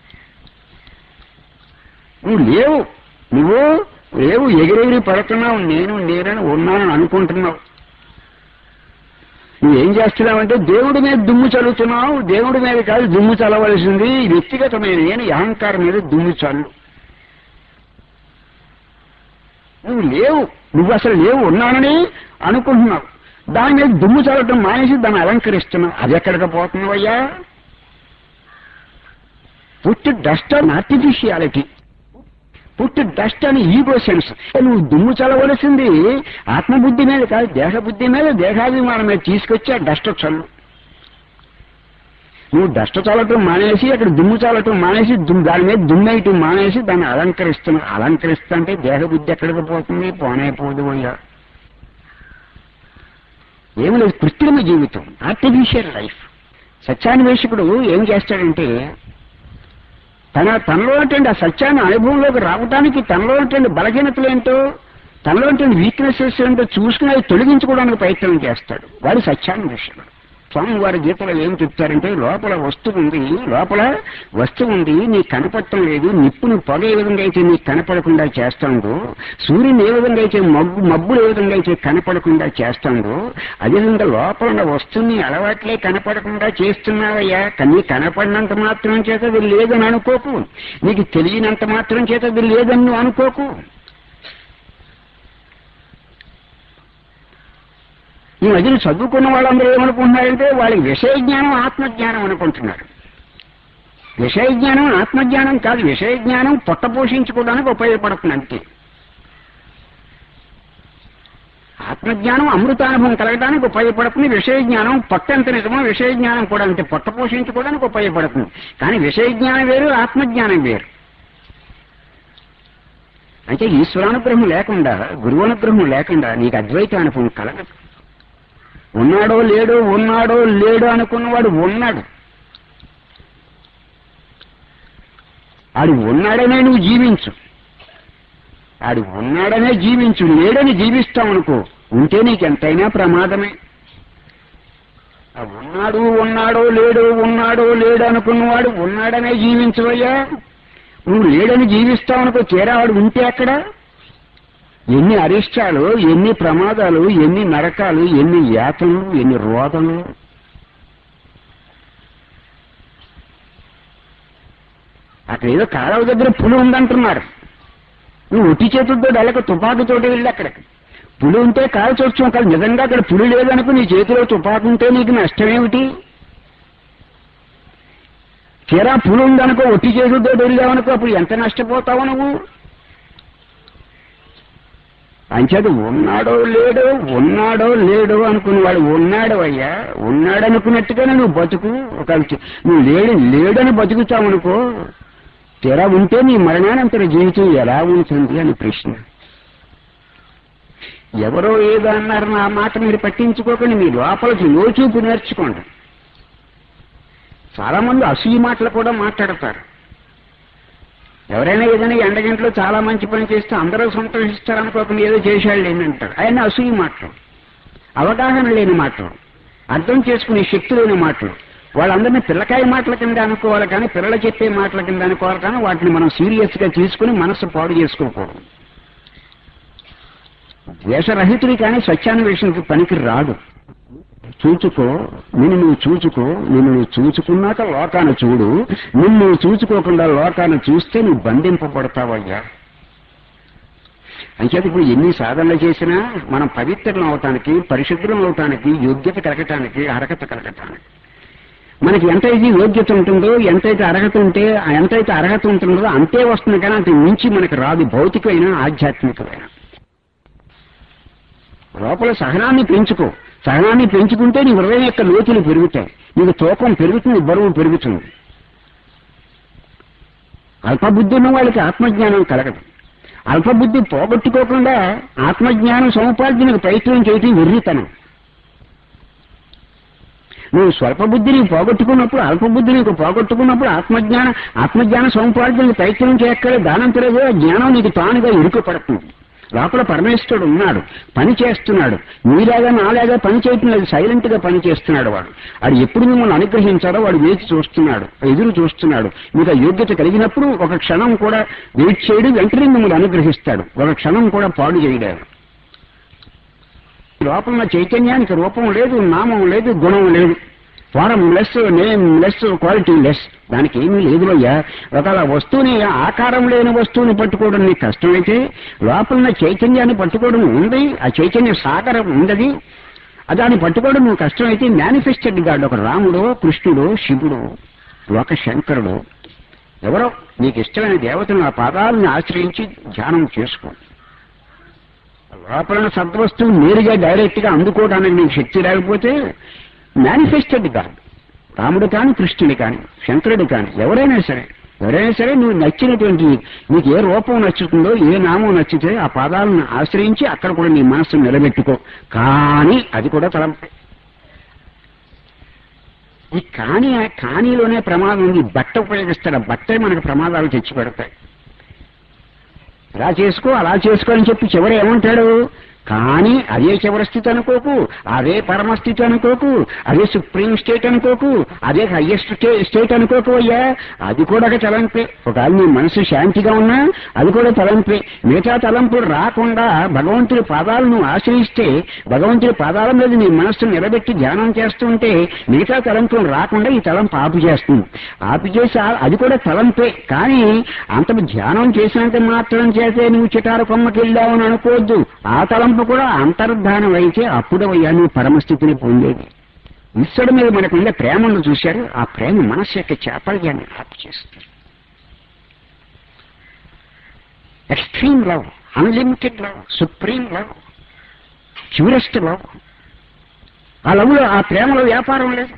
నువ్వు లేవు నువ్వు లేవు ఎగిరెగిరి పడుతున్నావు నేను నేనని ఉన్నానని అనుకుంటున్నావు నువ్వేం చేస్తున్నావంటే దేవుడి మీద దుమ్ము చల్లుతున్నావు దేవుడి మీద కాదు దుమ్ము చల్లవలసింది వ్యక్తిగతమైన నేను ఈ అహంకారం మీద దుమ్ము చల్లు నువ్వు లేవు నువ్వు అసలు లేవు ఉన్నానని అనుకుంటున్నావు దాని మీద దుమ్ము చల్లటం మానేసి దాన్ని అలంకరిస్తున్నావు అది ఎక్కడికి పోతున్నావయ్యా పుట్టి డస్ట్ అని ఆర్టిఫిషియాలిటీ పుట్టి డస్ట్ అని ఈగో సెన్స్ నువ్వు దుమ్ము చల్లవలసింది ఆత్మబుద్ధి మీద కాదు దేహబుద్ధి మీద దేహాభిమానం మీద తీసుకొచ్చి ఆ డస్ట్ చల్లు నువ్వు డస్ట్ చల్లటం మానేసి అక్కడ దుమ్ము చల్లటం మానేసి దుమ్ దాని మీద దుమ్మేయటం మానేసి దాన్ని అలంకరిస్తున్నావు అలంకరిస్తుంటే దేహబుద్ధి ఎక్కడికి పోతుంది పోనే పోదు అయ్యా ఏమి లేదు కృత్రిమ జీవితం ఆర్టిఫిషియల్ లైఫ్ సత్యాన్వేషకుడు ఏం చేస్తాడంటే తన తనలో ఉన్నటువంటి ఆ సత్యాన్ని అనుభవంలోకి రావడానికి తనలో ఉన్నటువంటి బలహీనతలు ఏంటో తనలో ఉన్నటువంటి వీక్నెసెస్ ఏంటో చూసుకుని అవి తొలగించుకోవడానికి ప్రయత్నం చేస్తాడు వాడు సత్యాన్వేషకుడు స్వామి వారి గీతలో ఏం చెప్తారంటే లోపల వస్తువు ఉంది లోపల వస్తువు ఉంది నీకు కనపడటం లేదు నిప్పుని పొగ ఏ విధంగా అయితే నీకు కనపడకుండా చేస్తాందో సూర్యుని ఏ విధంగా అయితే మబ్బు మబ్బులు ఏ విధంగా అయితే కనపడకుండా చేస్తాందో అదేవిధంగా లోపల ఉన్న వస్తువుని అలవాట్లే కనపడకుండా చేస్తున్నావయ్యా కానీ కనపడినంత మాత్రం చేత అది లేదని అనుకోకు నీకు తెలియనంత మాత్రం చేత అది లేదని నువ్వు అనుకోకు ఈ మధ్యన చదువుకున్న వాళ్ళందరూ ఏమనుకుంటున్నారంటే వాళ్ళకి విషయ జ్ఞానం ఆత్మజ్ఞానం అనుకుంటున్నారు విషయ జ్ఞానం ఆత్మజ్ఞానం కాదు విషయ జ్ఞానం పొట్ట పోషించుకోవడానికి ఉపయోగపడుతుంది అంతే ఆత్మజ్ఞానం అమృతానుభవం కలగడానికి ఉపయోగపడుతుంది విషయ జ్ఞానం పొట్టంత నిజమో విషయ జ్ఞానం కూడా అంతే పొట్ట పోషించుకోవడానికి ఉపయోగపడుతుంది కానీ విషయ జ్ఞానం వేరు ఆత్మజ్ఞానం వేరు అంటే ఈశ్వరానుగ్రహం లేకుండా గురువనుగ్రహం లేకుండా నీకు అద్వైత అనుభవం కలగదు ఉన్నాడో లేడో ఉన్నాడో లేడో అనుకున్నవాడు ఉన్నాడు ఆడు ఉన్నాడనే నువ్వు జీవించు ఆడు ఉన్నాడనే జీవించు లేడని జీవిస్తావనుకో ఉంటే నీకెంతైనా ప్రమాదమే ఆ ఉన్నాడు ఉన్నాడో లేడో ఉన్నాడో లేడు అనుకున్నవాడు ఉన్నాడనే జీవించవయ్యా నువ్వు లేడని జీవిస్తావనుకో చేరావాడు ఉంటే అక్కడ ఎన్ని అరిష్టాలు ఎన్ని ప్రమాదాలు ఎన్ని నరకాలు ఎన్ని యాతలు ఎన్ని రోదలు అక్కడ ఏదో కాలువ దగ్గర పులి ఉందంటున్నారు నువ్వు ఒట్టి చేతులతో వెళ్ళక తుపాకుతోటి వెళ్ళి అక్కడికి పులి ఉంటే కాల్చొచ్చు కానీ నిజంగా అక్కడ పులి లేదనుకో నీ చేతిలో తుపాకు ఉంటే నీకు నష్టమేమిటి తీరా పులి ఉందనుకో ఒట్టి చేతులతో వెళ్ళావనుకో అప్పుడు ఎంత నష్టపోతావు నువ్వు అంచేది ఉన్నాడో లేడో ఉన్నాడో లేడో అనుకునేవాడు ఉన్నాడు అయ్యా ఉన్నాడు అనుకున్నట్టుగానే నువ్వు బతుకు ఒక నువ్వు లేడు లేడని బతుకుతావు అనుకో తీరా ఉంటే నీ మరణానంతర జీవితం ఎలా ఉంటుంది అని ప్రశ్న ఎవరో ఏదో అన్నారు నా మాట మీరు పట్టించుకోకండి మీ లోపలికి లోచూపు నేర్చుకోండి చాలా మంది అసూయ మాటలు కూడా మాట్లాడతారు ఎవరైనా ఏదైనా ఎండగంటలో చాలా మంచి పని చేస్తే అందరూ సంతోషిస్తారు అనుకోకుండా ఏదో చేశాడు ఏంటంటారు ఆయన అసూయ మాటలు అవగాహన లేని మాటలు అర్థం చేసుకునే శక్తి లేని మాటలు వాళ్ళందరినీ పిల్లకాయ మాటల కింద అనుకోవాలి కానీ పిల్లలు చెప్పే మాటల కింద అనుకోవాలి కానీ వాటిని మనం సీరియస్ గా తీసుకుని మనసు పాడు చేసుకోకూడదు ద్వేషరహితుడి కానీ సత్యాన్వేషణకి పనికి రాడు చూచుకో నిన్ను నువ్వు చూచుకో నిన్ను నువ్వు చూచుకున్నాక లోకాన్ని చూడు నిన్ను నువ్వు చూచుకోకుండా లోకాన్ని చూస్తే నువ్వు బంధింపబడతావయ్యా అంచేత ఇప్పుడు ఎన్ని సాధనలు చేసినా మనం పవిత్రం అవటానికి పరిశుద్ధం అవటానికి యోగ్యత కలగటానికి అర్హత కలగటానికి మనకి ఎంతైతే యోగ్యత ఉంటుందో ఎంతైతే అర్హత ఉంటే ఎంతైతే అర్హత ఉంటుందో అంతే వస్తుంది కానీ అంత మించి మనకి రాదు భౌతికమైన ఆధ్యాత్మికమైన లోపల సహనాన్ని పెంచుకో సహనాన్ని పెంచుకుంటే నీ హృదయం యొక్క లోతులు పెరుగుతాయి నీకు తూకం పెరుగుతుంది బరువు పెరుగుతుంది అల్పబుద్ధి ఉన్న వాళ్ళకి ఆత్మజ్ఞానం కలగదు అల్పబుద్ధి పోగొట్టుకోకుండా ఆత్మజ్ఞానం సముపార్జనకు ప్రయత్నం చేయటం వెర్రితనం నువ్వు స్వల్ప బుద్ధిని పోగొట్టుకున్నప్పుడు అల్పబుద్ధి నీకు పోగొట్టుకున్నప్పుడు ఆత్మజ్ఞానం ఆత్మజ్ఞాన సముపార్జనకు ప్రయత్నం చేయక్కడే దానంతరదే జ్ఞానం నీకు తానుగా ఇరుకుపడుతుంది లోపల పరమేశ్వరుడు ఉన్నాడు పని చేస్తున్నాడు నీలాగా నాలాగా పని చేయటం లేదు సైలెంట్ గా పని చేస్తున్నాడు వాడు వాడు ఎప్పుడు మిమ్మల్ని అనుగ్రహించాడో వాడు వేచి చూస్తున్నాడు ఎదురు చూస్తున్నాడు మీకు ఆ యోగ్యత కలిగినప్పుడు ఒక క్షణం కూడా వెయిట్ చేయడు వెంటనే మిమ్మల్ని అనుగ్రహిస్తాడు ఒక క్షణం కూడా పాడు చేయడాడు లోపల ఉన్న చైతన్యానికి రూపం లేదు నామం లేదు గుణం లేదు form less name less quality less దానికి ఏమీ లేదు అయ్యా ఒకవేళ వస్తువుని ఆకారం లేని వస్తువుని పట్టుకోవడం నీకు కష్టమైతే లోపల ఉన్న చైతన్యాన్ని పట్టుకోవడం ఉంది ఆ చైతన్య సాగరం ఉండదు ఆ దాన్ని పట్టుకోవడం నువ్వు కష్టమైతే మేనిఫెస్టెడ్ గాడ్ ఒక రాముడు కృష్ణుడు శివుడు లోక శంకరుడు ఎవరో నీకు ఇష్టమైన దేవతను ఆ పాదాలను ఆశ్రయించి ధ్యానం చేసుకో లోపల సద్వస్తువు నేరుగా డైరెక్ట్ గా అందుకోవడానికి నీకు శక్తి లేకపోతే మేనిఫెస్టెడ్ కాదు రాముడు కాని కృష్ణుడు కాని శంకరుడు కాని ఎవరైనా సరే ఎవరైనా సరే నువ్వు నచ్చినటువంటి నీకు ఏ రూపం నచ్చుతుందో ఏ నామం నచ్చితే ఆ పాదాలను ఆశ్రయించి అక్కడ కూడా నీ మనస్సును నిలబెట్టుకో కానీ అది కూడా తలంపే ఈ కాని కానీలోనే ప్రమాదం ఉంది బట్ట ఉపయోగిస్తాడు ఆ బట్టే మనకు ప్రమాదాలు తెచ్చి పెడతాయి ఇలా చేసుకో అలా చేసుకో అని చెప్పి చివరి ఏమంటాడు కానీ అదే చివరి స్థితి అనుకోకు అదే పరమస్థితి అనుకోకు అదే సుప్రీం స్టేట్ అనుకోకు అదే హయ్యెస్ట్ స్టేట్ అనుకోకు అయ్యా అది కూడా ఒక తలంపే ఒకవేళ నీ మనసు శాంతిగా ఉన్నా అది కూడా తలంపే మిగతా తలంపులు రాకుండా భగవంతుడి పాదాలను ఆశ్రయిస్తే భగవంతుడి పాదాల మీద నీ మనస్సును నిలబెట్టి ధ్యానం చేస్తుంటే మిగతా తలంపులు రాకుండా ఈ తలంపు ఆపు చేస్తుంది ఆపు చేసి ఆ- అది కూడా తలంపే కానీ అంత ధ్యానం చేసినంత మాత్రం చేతే నువ్వు చిటారు కొమ్మకి వెళ్ళావని అనుకోవద్దు ఆ తలంపు కూడా అంతర్ధానం అయితే అప్పుడు అయ్యా నువ్వు పరమస్థితిని పొందేది ఈశ్వరుడు మీద మనకు ఉండే ప్రేమను చూశారు ఆ ప్రేమ మనస్సు యొక్క చాపల్యాన్ని ఆపు చేస్తుంది extreme love unlimited love supreme love purest love ఆ లవ్లో ఆ ప్రేమలో వ్యాపారం లేదు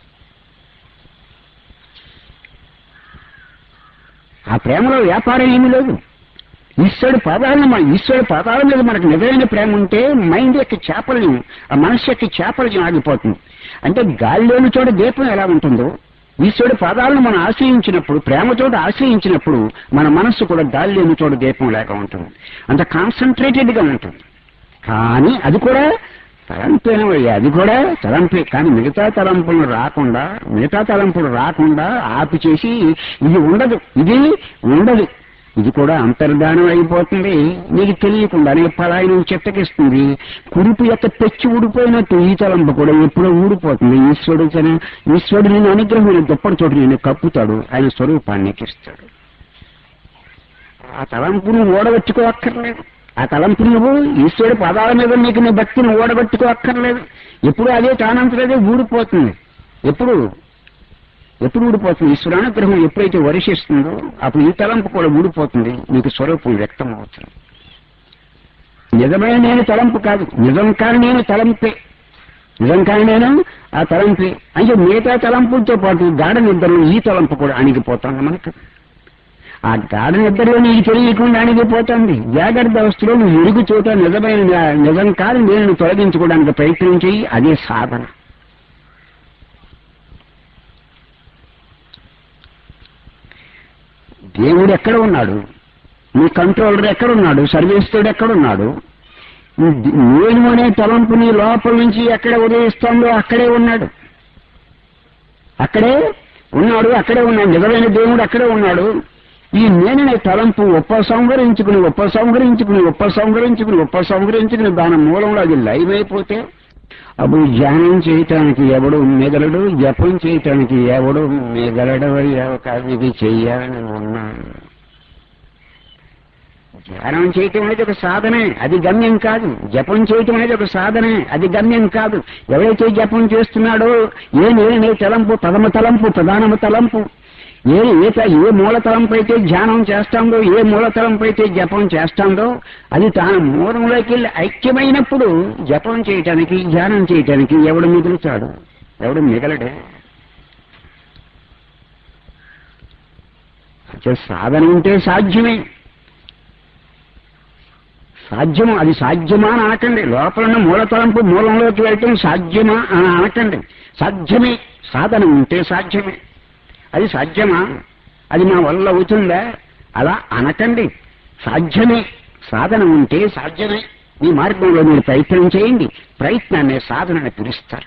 ఆ ప్రేమలో వ్యాపారం ఏమీ లేదు ఈశ్వరుడు పాదాలను మన ఈశ్వరుడు పాదాల మీద మనకు నిజమైన ప్రేమ ఉంటే మైండ్ యొక్క చేపల్యం ఆ మనస్సు యొక్క చేపల్యం ఆగిపోతుంది అంటే గాలి లేని చోట దీపం ఎలా ఉంటుందో ఈశ్వరుడు పాదాలను మనం ఆశ్రయించినప్పుడు ప్రేమతోటి ఆశ్రయించినప్పుడు మన మనస్సు కూడా గాలి లేని చోట దీపం లేక ఉంటుంది అంత కాన్సన్ట్రేటెడ్ గా ఉంటుంది కానీ అది కూడా తలంపేనవయ్యా అది కూడా తలంపే కానీ మిగతా తలంపులు రాకుండా మిగతా తలంపులు రాకుండా ఆపి చేసి ఇది ఉండదు ఇది ఉండదు ఇది కూడా అంతర్ధానం అయిపోతుంది నీకు తెలియకుండానే పలాయనం చెత్తకిస్తుంది కురుపు యొక్క తెచ్చి ఊడిపోయినట్టు ఈ తలంపు కూడా ఎప్పుడో ఊడిపోతుంది ఈశ్వరుడు తన ఈశ్వరుడు నేను అనుగ్రహమైన దుప్పటి చోటు నేను కప్పుతాడు ఆయన స్వరూపాన్ని ఎక్కిస్తాడు ఆ తలంపును ఓడగొట్టుకో అక్కర్లేదు ఆ తలంపు నువ్వు ఈశ్వరుడు పదాల మీద నీకు నీ భక్తిని ఓడగొట్టుకో అక్కర్లేదు ఎప్పుడు అదే తానంతరదే ఊడిపోతుంది ఎప్పుడు ఎప్పుడు ఊడిపోతుంది ఈశ్వరానుగ్రహం ఎప్పుడైతే వర్షిస్తుందో అప్పుడు ఈ తలంపు కూడా ఊడిపోతుంది మీకు స్వరూపం వ్యక్తం అవుతుంది నిజమైన నేను తలంపు కాదు నిజం కాని నేను తలంపే నిజం కాని నేను ఆ తలంపే అంటే మిగతా తలంపులతో పాటు గాఢ నిద్రలో ఈ తలంపు కూడా అణిగిపోతుంది మనకు ఆ గాఢ నిద్రలో నీకు తెలియకుండా అణిగిపోతుంది జాగ్రత్త అవస్థలో నువ్వు ఎరుగు చోట నిజమైన ని- నిజం కాదు నేను తొలగించుకోవడానికి ప్రయత్నం చేయి అదే సాధన దేవుడు ఎక్కడ ఉన్నాడు నీ కంట్రోలర్ ఎక్కడ ఉన్నాడు సర్వేశ్వరుడు ఎక్కడ ఉన్నాడు నేను అనే తలంపు నీ లోపల నుంచి ఎక్కడ ఉదయిస్తుందో అక్కడే ఉన్నాడు అక్కడే ఉన్నాడు అక్కడే ఉన్నాడు నిజమైన దేవుడు అక్కడే ఉన్నాడు ఈ నేననే తలంపు ఉపసంహరించుకుని ఉపసంహరించుకుని ఉపసంహరించుకుని ఉపసంహరించుకుని దాని మూలంలో అది లైవ్ అయిపోతే అప్పుడు ధ్యానం చేయటానికి ఎవడు మిగలడు జపం చేయటానికి ఎవడు మిగలడు అయ్యా కాదు ఇది చెయ్యాలని ఉన్నాను ధ్యానం చేయటం అనేది ఒక సాధనే అది గమ్యం కాదు జపం చేయటం అనేది ఒక సాధనే అది గమ్యం కాదు ఎవరైతే జపం చేస్తున్నాడో ఏ నేనే తలంపు ప్రథమ తలంపు ప్రధానమ తలంపు ఏ ఏ త- ఏ మూల తలంపు అయితే ధ్యానం చేస్తాందో ఏ మూల తలంపు అయితే జపం చేస్తాందో అది తాను మూలంలోకి వెళ్ళి ఐక్యమైనప్పుడు జపం చేయటానికి ధ్యానం చేయటానికి ఎవడు మిగులుతాడు ఎవడు మిగలడే అంటే సాధన ఉంటే సాధ్యమే సాధ్యము అది సాధ్యమా అని అనకండి లోపల ఉన్న మూల తలంపు మూలంలోకి వెళ్ళటం సాధ్యమా అని అనకండి సాధ్యమే సాధన ఉంటే సాధ్యమే అది సాధ్యమా అది మా వల్ల అవుతుందా అలా అనకండి సాధ్యమే సాధన ఉంటే సాధ్యమే ఈ మార్గంలో మీరు ప్రయత్నం చేయండి ప్రయత్నాన్ని సాధనని పిలుస్తారు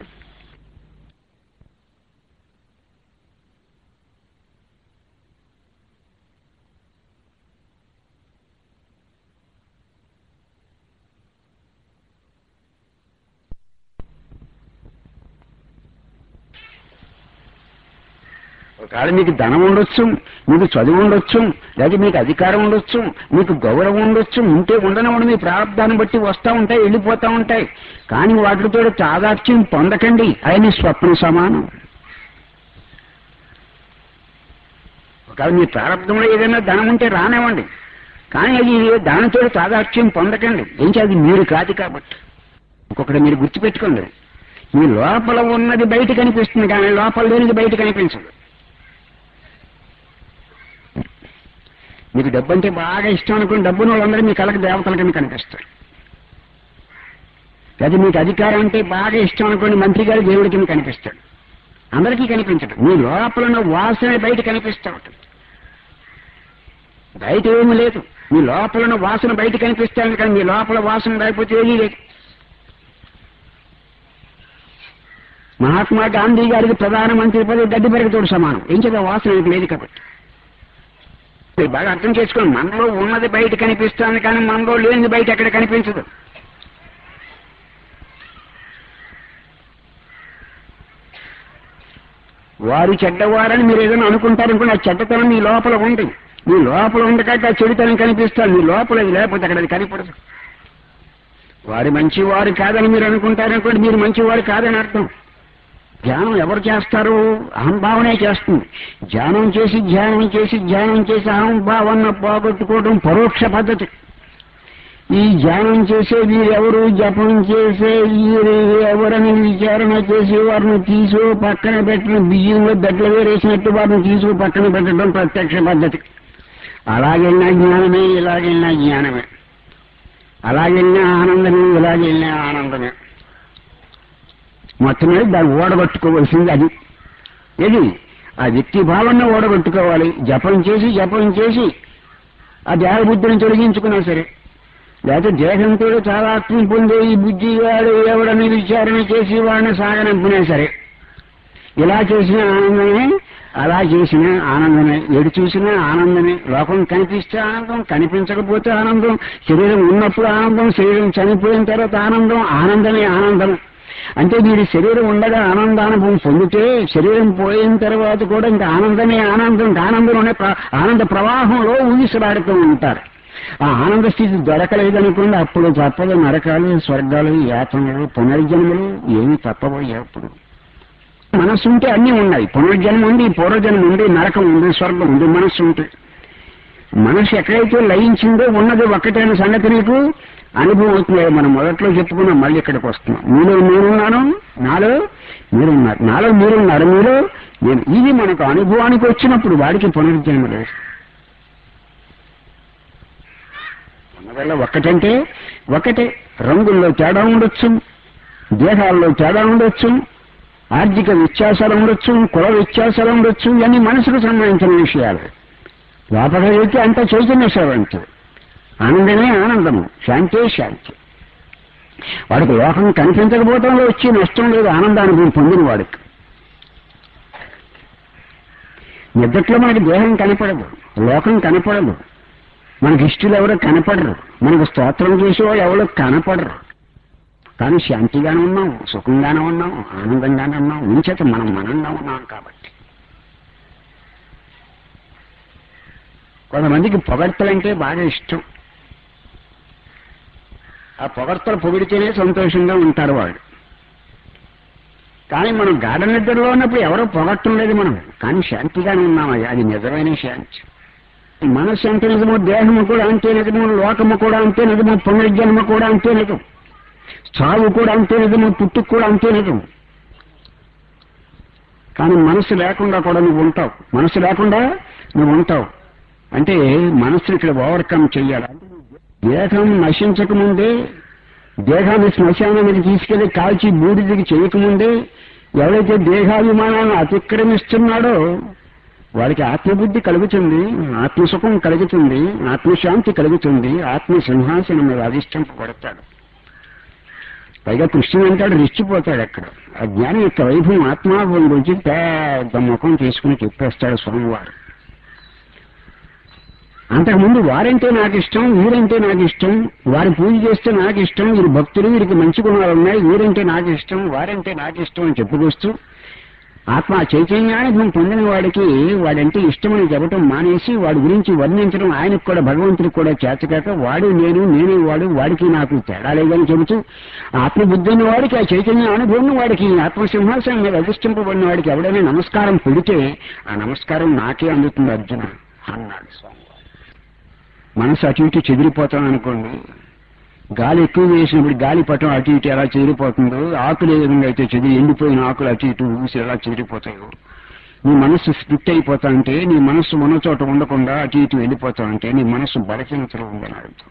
ఒకవేళ మీకు ధనం ఉండొచ్చు మీకు చదువు ఉండొచ్చు లేదా మీకు అధికారం ఉండొచ్చు మీకు గౌరవం ఉండొచ్చు ఉంటే ఉండనివ్వండి మీ ప్రారంభాన్ని బట్టి వస్తూ ఉంటాయి వెళ్ళిపోతూ ఉంటాయి కానీ వాటితో తాదాత్యం పొందకండి అది మీ స్వప్న సమానం ఒకవేళ మీ ప్రారంభంలో ఏదైనా ధనం ఉంటే రానివ్వండి కానీ అది దానితో తాదాత్యం పొందకండి ఏం అది మీరు కాదు కాబట్టి ఇంకొకటి మీరు గుర్తుపెట్టుకోండి మీ లోపల ఉన్నది బయట కనిపిస్తుంది కానీ లోపల లేనిది బయట కనిపించదు మీకు డబ్బు అంటే బాగా ఇష్టం అనుకుని డబ్బును వాళ్ళందరూ మీ కళకు దేవతల కింద కనిపిస్తారు లేదా మీకు అధికారం అంటే బాగా ఇష్టం అనుకోండి మంత్రి గారు దేవుడి కింద కనిపిస్తాడు అందరికీ కనిపించడు మీ లోపల ఉన్న వాసన బయట కనిపిస్తూ ఉంటుంది బయట ఏమీ లేదు మీ లోపల ఉన్న వాసన బయట కనిపిస్తాను కానీ మీ లోపల వాసన లేకపోతే ఏమీ లేదు మహాత్మా గాంధీ గారికి ప్రధానమంత్రి పదవి గడ్డి పెరుగుతోడు సమానం ఏం చేత వాసన ఆయనకు లేదు కాబట్టి మీరు బాగా అర్థం చేసుకోండి మనలో ఉన్నది బయట కనిపిస్తుంది కానీ మనలో లేనిది బయట ఎక్కడ కనిపించదు వారు చెడ్డవారని మీరు ఏదైనా అనుకుంటారు అనుకోండి ఆ చెడ్డతనం మీ లోపల ఉంది మీ లోపల ఉండకాక ఆ చెడుతనం కనిపిస్తుంది మీ లోపల అది లేకపోతే అక్కడ అది కనిపడదు వారు మంచివారు కాదని మీరు అనుకుంటారనుకోండి మీరు మంచివారు కాదని అర్థం ధ్యానం ఎవరు చేస్తారు అహంభావనే చేస్తుంది ధ్యానం చేసి ధ్యానం చేసి ధ్యానం చేసి అహంభావాన్ని పోగొట్టుకోవడం పరోక్ష పద్ధతి ఈ ధ్యానం చేసే వీరెవరు జపం చేసే వీరు ఎవరని విచారణ చేసి వారిని తీసు పక్కన పెట్టిన బియ్యంలో బెడ్ల వేరేసినట్టు వారిని తీసు పక్కన పెట్టడం ప్రత్యక్ష పద్ధతి అలాగెళ్ళిన జ్ఞానమే ఇలాగెళ్ళిన జ్ఞానమే అలాగెళ్ళిన ఆనందమే ఇలాగెళ్ళిన ఆనందమే మొత్తం మీద దాన్ని ఓడగొట్టుకోవలసింది అది ఇది ఆ వ్యక్తి భావాన్ని ఓడగొట్టుకోవాలి జపం చేసి జపం చేసి ఆ దేహ బుద్ధిని తొలగించుకున్నా సరే లేకపోతే దేహంతో చాలా ఆత్మ పొందే ఈ బుద్ధి వాడు ఎవడని విచారణ చేసి వాడిని సాగనంపినా సరే ఇలా చేసిన ఆనందమే అలా చేసిన ఆనందమే ఎడు చూసినా ఆనందమే లోకం కనిపిస్తే ఆనందం కనిపించకపోతే ఆనందం శరీరం ఉన్నప్పుడు ఆనందం శరీరం చనిపోయిన తర్వాత ఆనందం ఆనందమే ఆనందం అంటే మీరు శరీరం ఉండగా ఆనందానుభవం పొందితే శరీరం పోయిన తర్వాత కూడా ఇంకా ఆనందమే ఆనందం ఇంకా ఆనందంలోనే ప్ర- ఆనంద ప్రవాహంలో ఊగిసలాడుతూ ఉంటారు ఆ ఆనంద స్థితి దొరకలేదనుకోండి అప్పుడు తప్పదు నరకాలు స్వర్గాలు యాతనలు పునర్జన్మలు ఏమి తప్పబోయే అప్పుడు మనస్సు ఉంటే అన్నీ ఉన్నాయి పునర్జన్మ ఉంది పూర్వజన్మ ఉంది నరకం ఉంది స్వర్గం ఉంది మనస్సు ఉంటే మనస్సు ఎక్కడైతే లయించిందో ఉన్నది ఒక్కటైన సంగతి నీకు అనుభవం అవుతుంది మనం మొదట్లో చెప్పుకున్నాం మళ్ళీ ఇక్కడికి వస్తున్నాం మీలో నేనున్నాను నాలో మీరున్నారు నాలో మీరున్నారు మీలో నేను ఇది మనకు అనుభవానికి వచ్చినప్పుడు వాడికి పునరుజ్జన్మ లేదు ఉన్నదల్లా ఒక్కటంటే ఒకటే రంగుల్లో తేడా ఉండొచ్చు దేహాల్లో తేడా ఉండొచ్చు ఆర్థిక వ్యత్యాసాలు ఉండొచ్చు కుల వ్యత్యాసాలు ఉండొచ్చు ఇవన్నీ మనసుకు సంబంధించిన విషయాలు లోపల వెళ్తే అంతా చైతన్య సేవంతి ఆనందమే ఆనందము శాంతే శాంతి వాడికి లోకం కనిపించకపోవడంలో వచ్చే నష్టం లేదు ఆనందానుభవం పొందిన వాడికి నిద్దట్లో మనకి దేహం కనపడదు లోకం కనపడదు మనకి ఇష్టలు ఎవరో కనపడరు మనకు స్తోత్రం చేసేవాళ్ళు ఎవరో కనపడరు కానీ శాంతిగానే ఉన్నాం సుఖంగానే ఉన్నాం ఆనందంగానే ఉన్నాం ఉంచేత మనం మనంగా ఉన్నాం కాబట్టి కొంతమందికి పొగడ్తలంటే బాగా ఇష్టం ఆ పొగడ్తలు పొగిడితేనే సంతోషంగా ఉంటారు వాళ్ళు కానీ మనం గాఢ నిద్రలో ఉన్నప్పుడు ఎవరో పొగట్టం లేదు మనం కానీ శాంతిగానే ఉన్నామయ్యా అది నిజమైన శాంతి మనస్సు అంటే నిజము దేహము కూడా అంతే నిజము లోకము కూడా అంతే నిజము పునర్జన్మ కూడా అంతే నిజం చావు కూడా అంతే నిజము పుట్టుకు కూడా అంతే నిజం కానీ మనసు లేకుండా కూడా నువ్వు ఉంటావు మనసు లేకుండా నువ్వు ఉంటావు అంటే మనసుని ఇక్కడ ఓవర్కమ్ చెయ్యాలి దేహం నశించక ముందే దేహాన్ని శ్మశానానికి తీసుకెళ్లి కాల్చి బూడిదికి చేయకముందే ఎవరైతే దేహాభిమానాన్ని అతిక్రమిస్తున్నాడో వాడికి ఆత్మబుద్ధి కలుగుతుంది ఆత్మసుఖం కలుగుతుంది ఆత్మశాంతి కలుగుతుంది ఆత్మ సింహాసనం మీద అధిష్ఠింపబడతాడు పైగా కృష్ణుడు అంటాడు రెచ్చిపోతాడు అక్కడ ఆ జ్ఞానం యొక్క వైభవం ఆత్మాభవం గురించి పెద్ద ముఖం తీసుకుని చెప్పేస్తాడు స్వామివారు అంతకుముందు వారంటే నాకు ఇష్టం వీరంటే నాకు ఇష్టం వారి పూజ చేస్తే నాకు ఇష్టం వీరి భక్తులు వీరికి మంచి గుణాలు ఉన్నాయి వీరంటే నాకు ఇష్టం వారంటే నాకు ఇష్టం అని చెప్పుకొస్తూ ఆత్మ చైతన్యానుభవం పొందిన వాడికి వాడంటే ఇష్టమని చెప్పటం మానేసి వాడి గురించి వర్ణించడం ఆయనకు కూడా భగవంతుడికి కూడా చేతకాక వాడు నేను నేనే వాడు వాడికి నాకు తేడా లేదని చెబుతూ ఆత్మబుద్ధి ఉన్న వాడికి ఆ చైతన్య అనుభవం వాడికి ఆత్మసింహాసనం మీద అధిష్ఠింపబడిన వాడికి ఎవడైనా నమస్కారం పెడితే ఆ నమస్కారం నాకే అందుతుంది అర్జున అన్నాడు స్వామి మనసు అటు ఇటు చెదిరిపోతాం అనుకోండి గాలి ఎక్కువ వేసినప్పుడు గాలి పట్టం అటు ఇటు ఎలా చెదిరిపోతుందో ఆకులు ఏ విధంగా అయితే చెదిరి ఎండిపోయిన ఆకులు అటు ఇటు ఊసి ఎలా చెదిరిపోతాయో నీ మనస్సు స్ప్లిట్ అయిపోతా అంటే నీ మనస్సు ఉన్న చోట ఉండకుండా అటు ఇటు వెళ్ళిపోతా అంటే నీ మనస్సు బలహీనతలో ఉందని అర్థం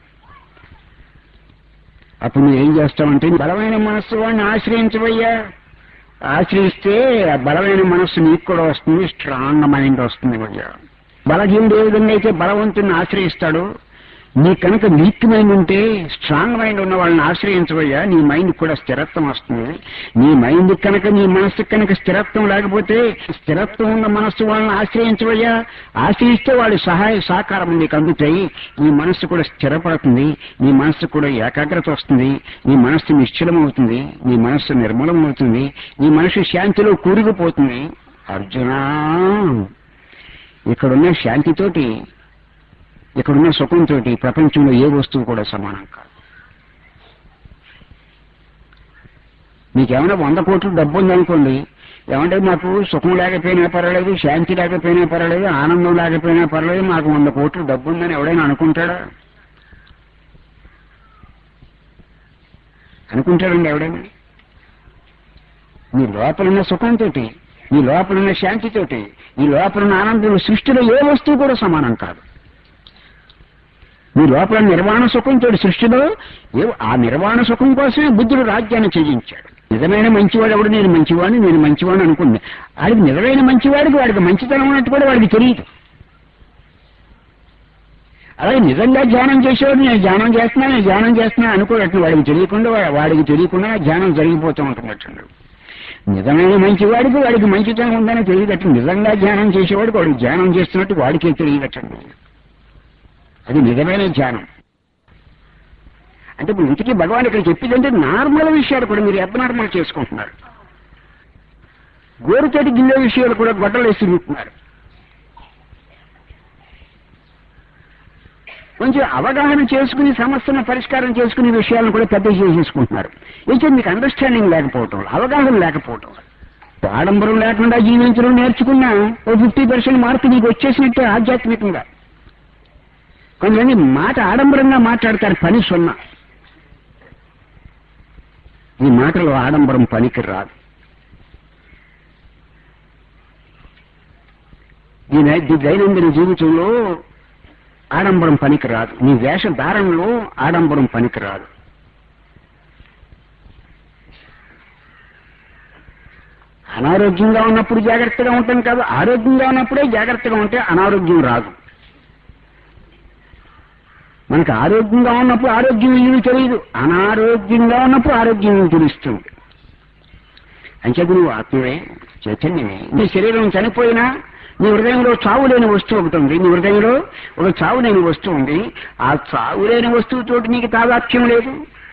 అప్పుడు నువ్వు ఏం చేస్తావంటే బలమైన మనస్సు వాడిని ఆశ్రయించవయ్యా ఆశ్రయిస్తే ఆ బలమైన మనస్సు నీకు కూడా వస్తుంది స్ట్రాంగ్ మైండ్ వస్తుంది అయ్యా బలహీనుడు ఏ విధంగా అయితే బలవంతుని ఆశ్రయిస్తాడో నీ కనుక వీక్ మైండ్ ఉంటే స్ట్రాంగ్ మైండ్ ఉన్న వాళ్ళని ఆశ్రయించవయ్యా నీ మైండ్ కూడా స్థిరత్వం వస్తుంది నీ మైండ్ కనుక నీ మనస్సు కనుక స్థిరత్వం లేకపోతే స్థిరత్వం ఉన్న మనస్సు వాళ్ళని ఆశ్రయించవయ్యా ఆశ్రయిస్తే వాడి సహాయ సహకారం నీకు అందుతాయి నీ మనస్సు కూడా స్థిరపడుతుంది నీ మనస్సు కూడా ఏకాగ్రత వస్తుంది నీ మనస్సు నిశ్చలం అవుతుంది నీ మనస్సు నిర్మలం అవుతుంది నీ మనస్సు శాంతిలో కూరుకుపోతుంది అర్జునా ఇక్కడున్న శాంతితోటి ఇక్కడున్న సుఖంతో ప్రపంచంలో ఏ వస్తువు కూడా సమానం కాదు మీకేమైనా వంద కోట్లు డబ్బు ఉందనుకోండి ఏమంటే మాకు సుఖం లేకపోయినా పర్వాలేదు శాంతి లేకపోయినా పర్వాలేదు ఆనందం లేకపోయినా పర్వాలేదు మాకు వంద కోట్లు డబ్బు ఉందని ఎవడైనా అనుకుంటాడా అనుకుంటాడండి ఎవడైనా నీ లోపలున్న సుఖంతో నీ లోపలున్న శాంతితోటి నీ లోపలున్న ఆనందం సృష్టిలో ఏ వస్తువు కూడా సమానం కాదు నీ లోపల నిర్వాణ సుఖంతో సృష్టిలో ఏ ఆ నిర్వాణ సుఖం కోసమే బుద్ధుడు రాజ్యాన్ని త్యజించాడు నిజమైన మంచివాడు ఎవడు నేను మంచివాడిని నేను మంచివాడిని అనుకుంది వాడికి నిజమైన మంచివాడికి వాడికి మంచితనం ఉన్నట్టు కూడా వాడికి తెలియదు అలాగే నిజంగా ధ్యానం చేసేవాడు నేను ధ్యానం చేస్తున్నా నేను ధ్యానం చేస్తున్నా అనుకోవట్టు వాడికి తెలియకుండా వా- వాడికి తెలియకుండా ధ్యానం జరిగిపోతూ ఉంటున్నట్టు నిజమైన మంచివాడికి వాడికి మంచితనం ఉందని తెలియదట్టు నిజంగా ధ్యానం చేసేవాడికి వాడికి ధ్యానం చేస్తున్నట్టు వాడికే తెలియదట్టండి అది నిజమైన ధ్యానం అంటే ఇప్పుడు ఇంటికి భగవాన్ ఇక్కడ చెప్పిందంటే నార్మల్ విషయాలు కూడా మీరు అబ్నార్మల్ చేసుకుంటున్నారు గోరుతోటి గిన్నె విషయాలు కూడా గొడ్డలు వేసి తింటున్నారు కొంచెం అవగాహన చేసుకుని సమస్యను పరిష్కారం చేసుకునే విషయాలను కూడా పెద్ద చేసేసుకుంటున్నారు అయితే మీకు అండర్స్టాండింగ్ లేకపోవటం వల్ల, అవగాహన లేకపోవటం వల్ల. ఆడంబరం లేకుండా జీవించడం నేర్చుకున్నా ఓ ఫిఫ్టీ పర్సెంట్ మార్పు నీకు వచ్చేసినట్టే ఆధ్యాత్మికంగా కొంతమంది మాట ఆడంబరంగా మాట్లాడతారు పని సున్నా ఈ మాటలో ఆడంబరం పనికి రాదు ఈ నై- ఈ దైనందిన జీవితంలో ఆడంబరం పనికి రాదు నీ వేషధారణలో ఆడంబరం పనికి రాదు అనారోగ్యంగా ఉన్నప్పుడు జాగ్రత్తగా ఉంటాం కాదు ఆరోగ్యంగా ఉన్నప్పుడే జాగ్రత్తగా ఉంటే అనారోగ్యం రాదు మనకు ఆరోగ్యంగా ఉన్నప్పుడు ఆరోగ్యం విలువ తెలియదు అనారోగ్యంగా ఉన్నప్పుడు ఆరోగ్యం విలువ తెలుస్తుంది అంచేది నువ్వు ఆత్మవే చైతన్యమే నీ శరీరం చనిపోయినా నీ హృదయంలో చావు లేని వస్తువు ఒకటి ఉంది నీ హృదయంలో ఒక చావు లేని వస్తువు ఉంది ఆ చావు లేని వస్తువుతోటి నీకు తాదాత్యం లేదు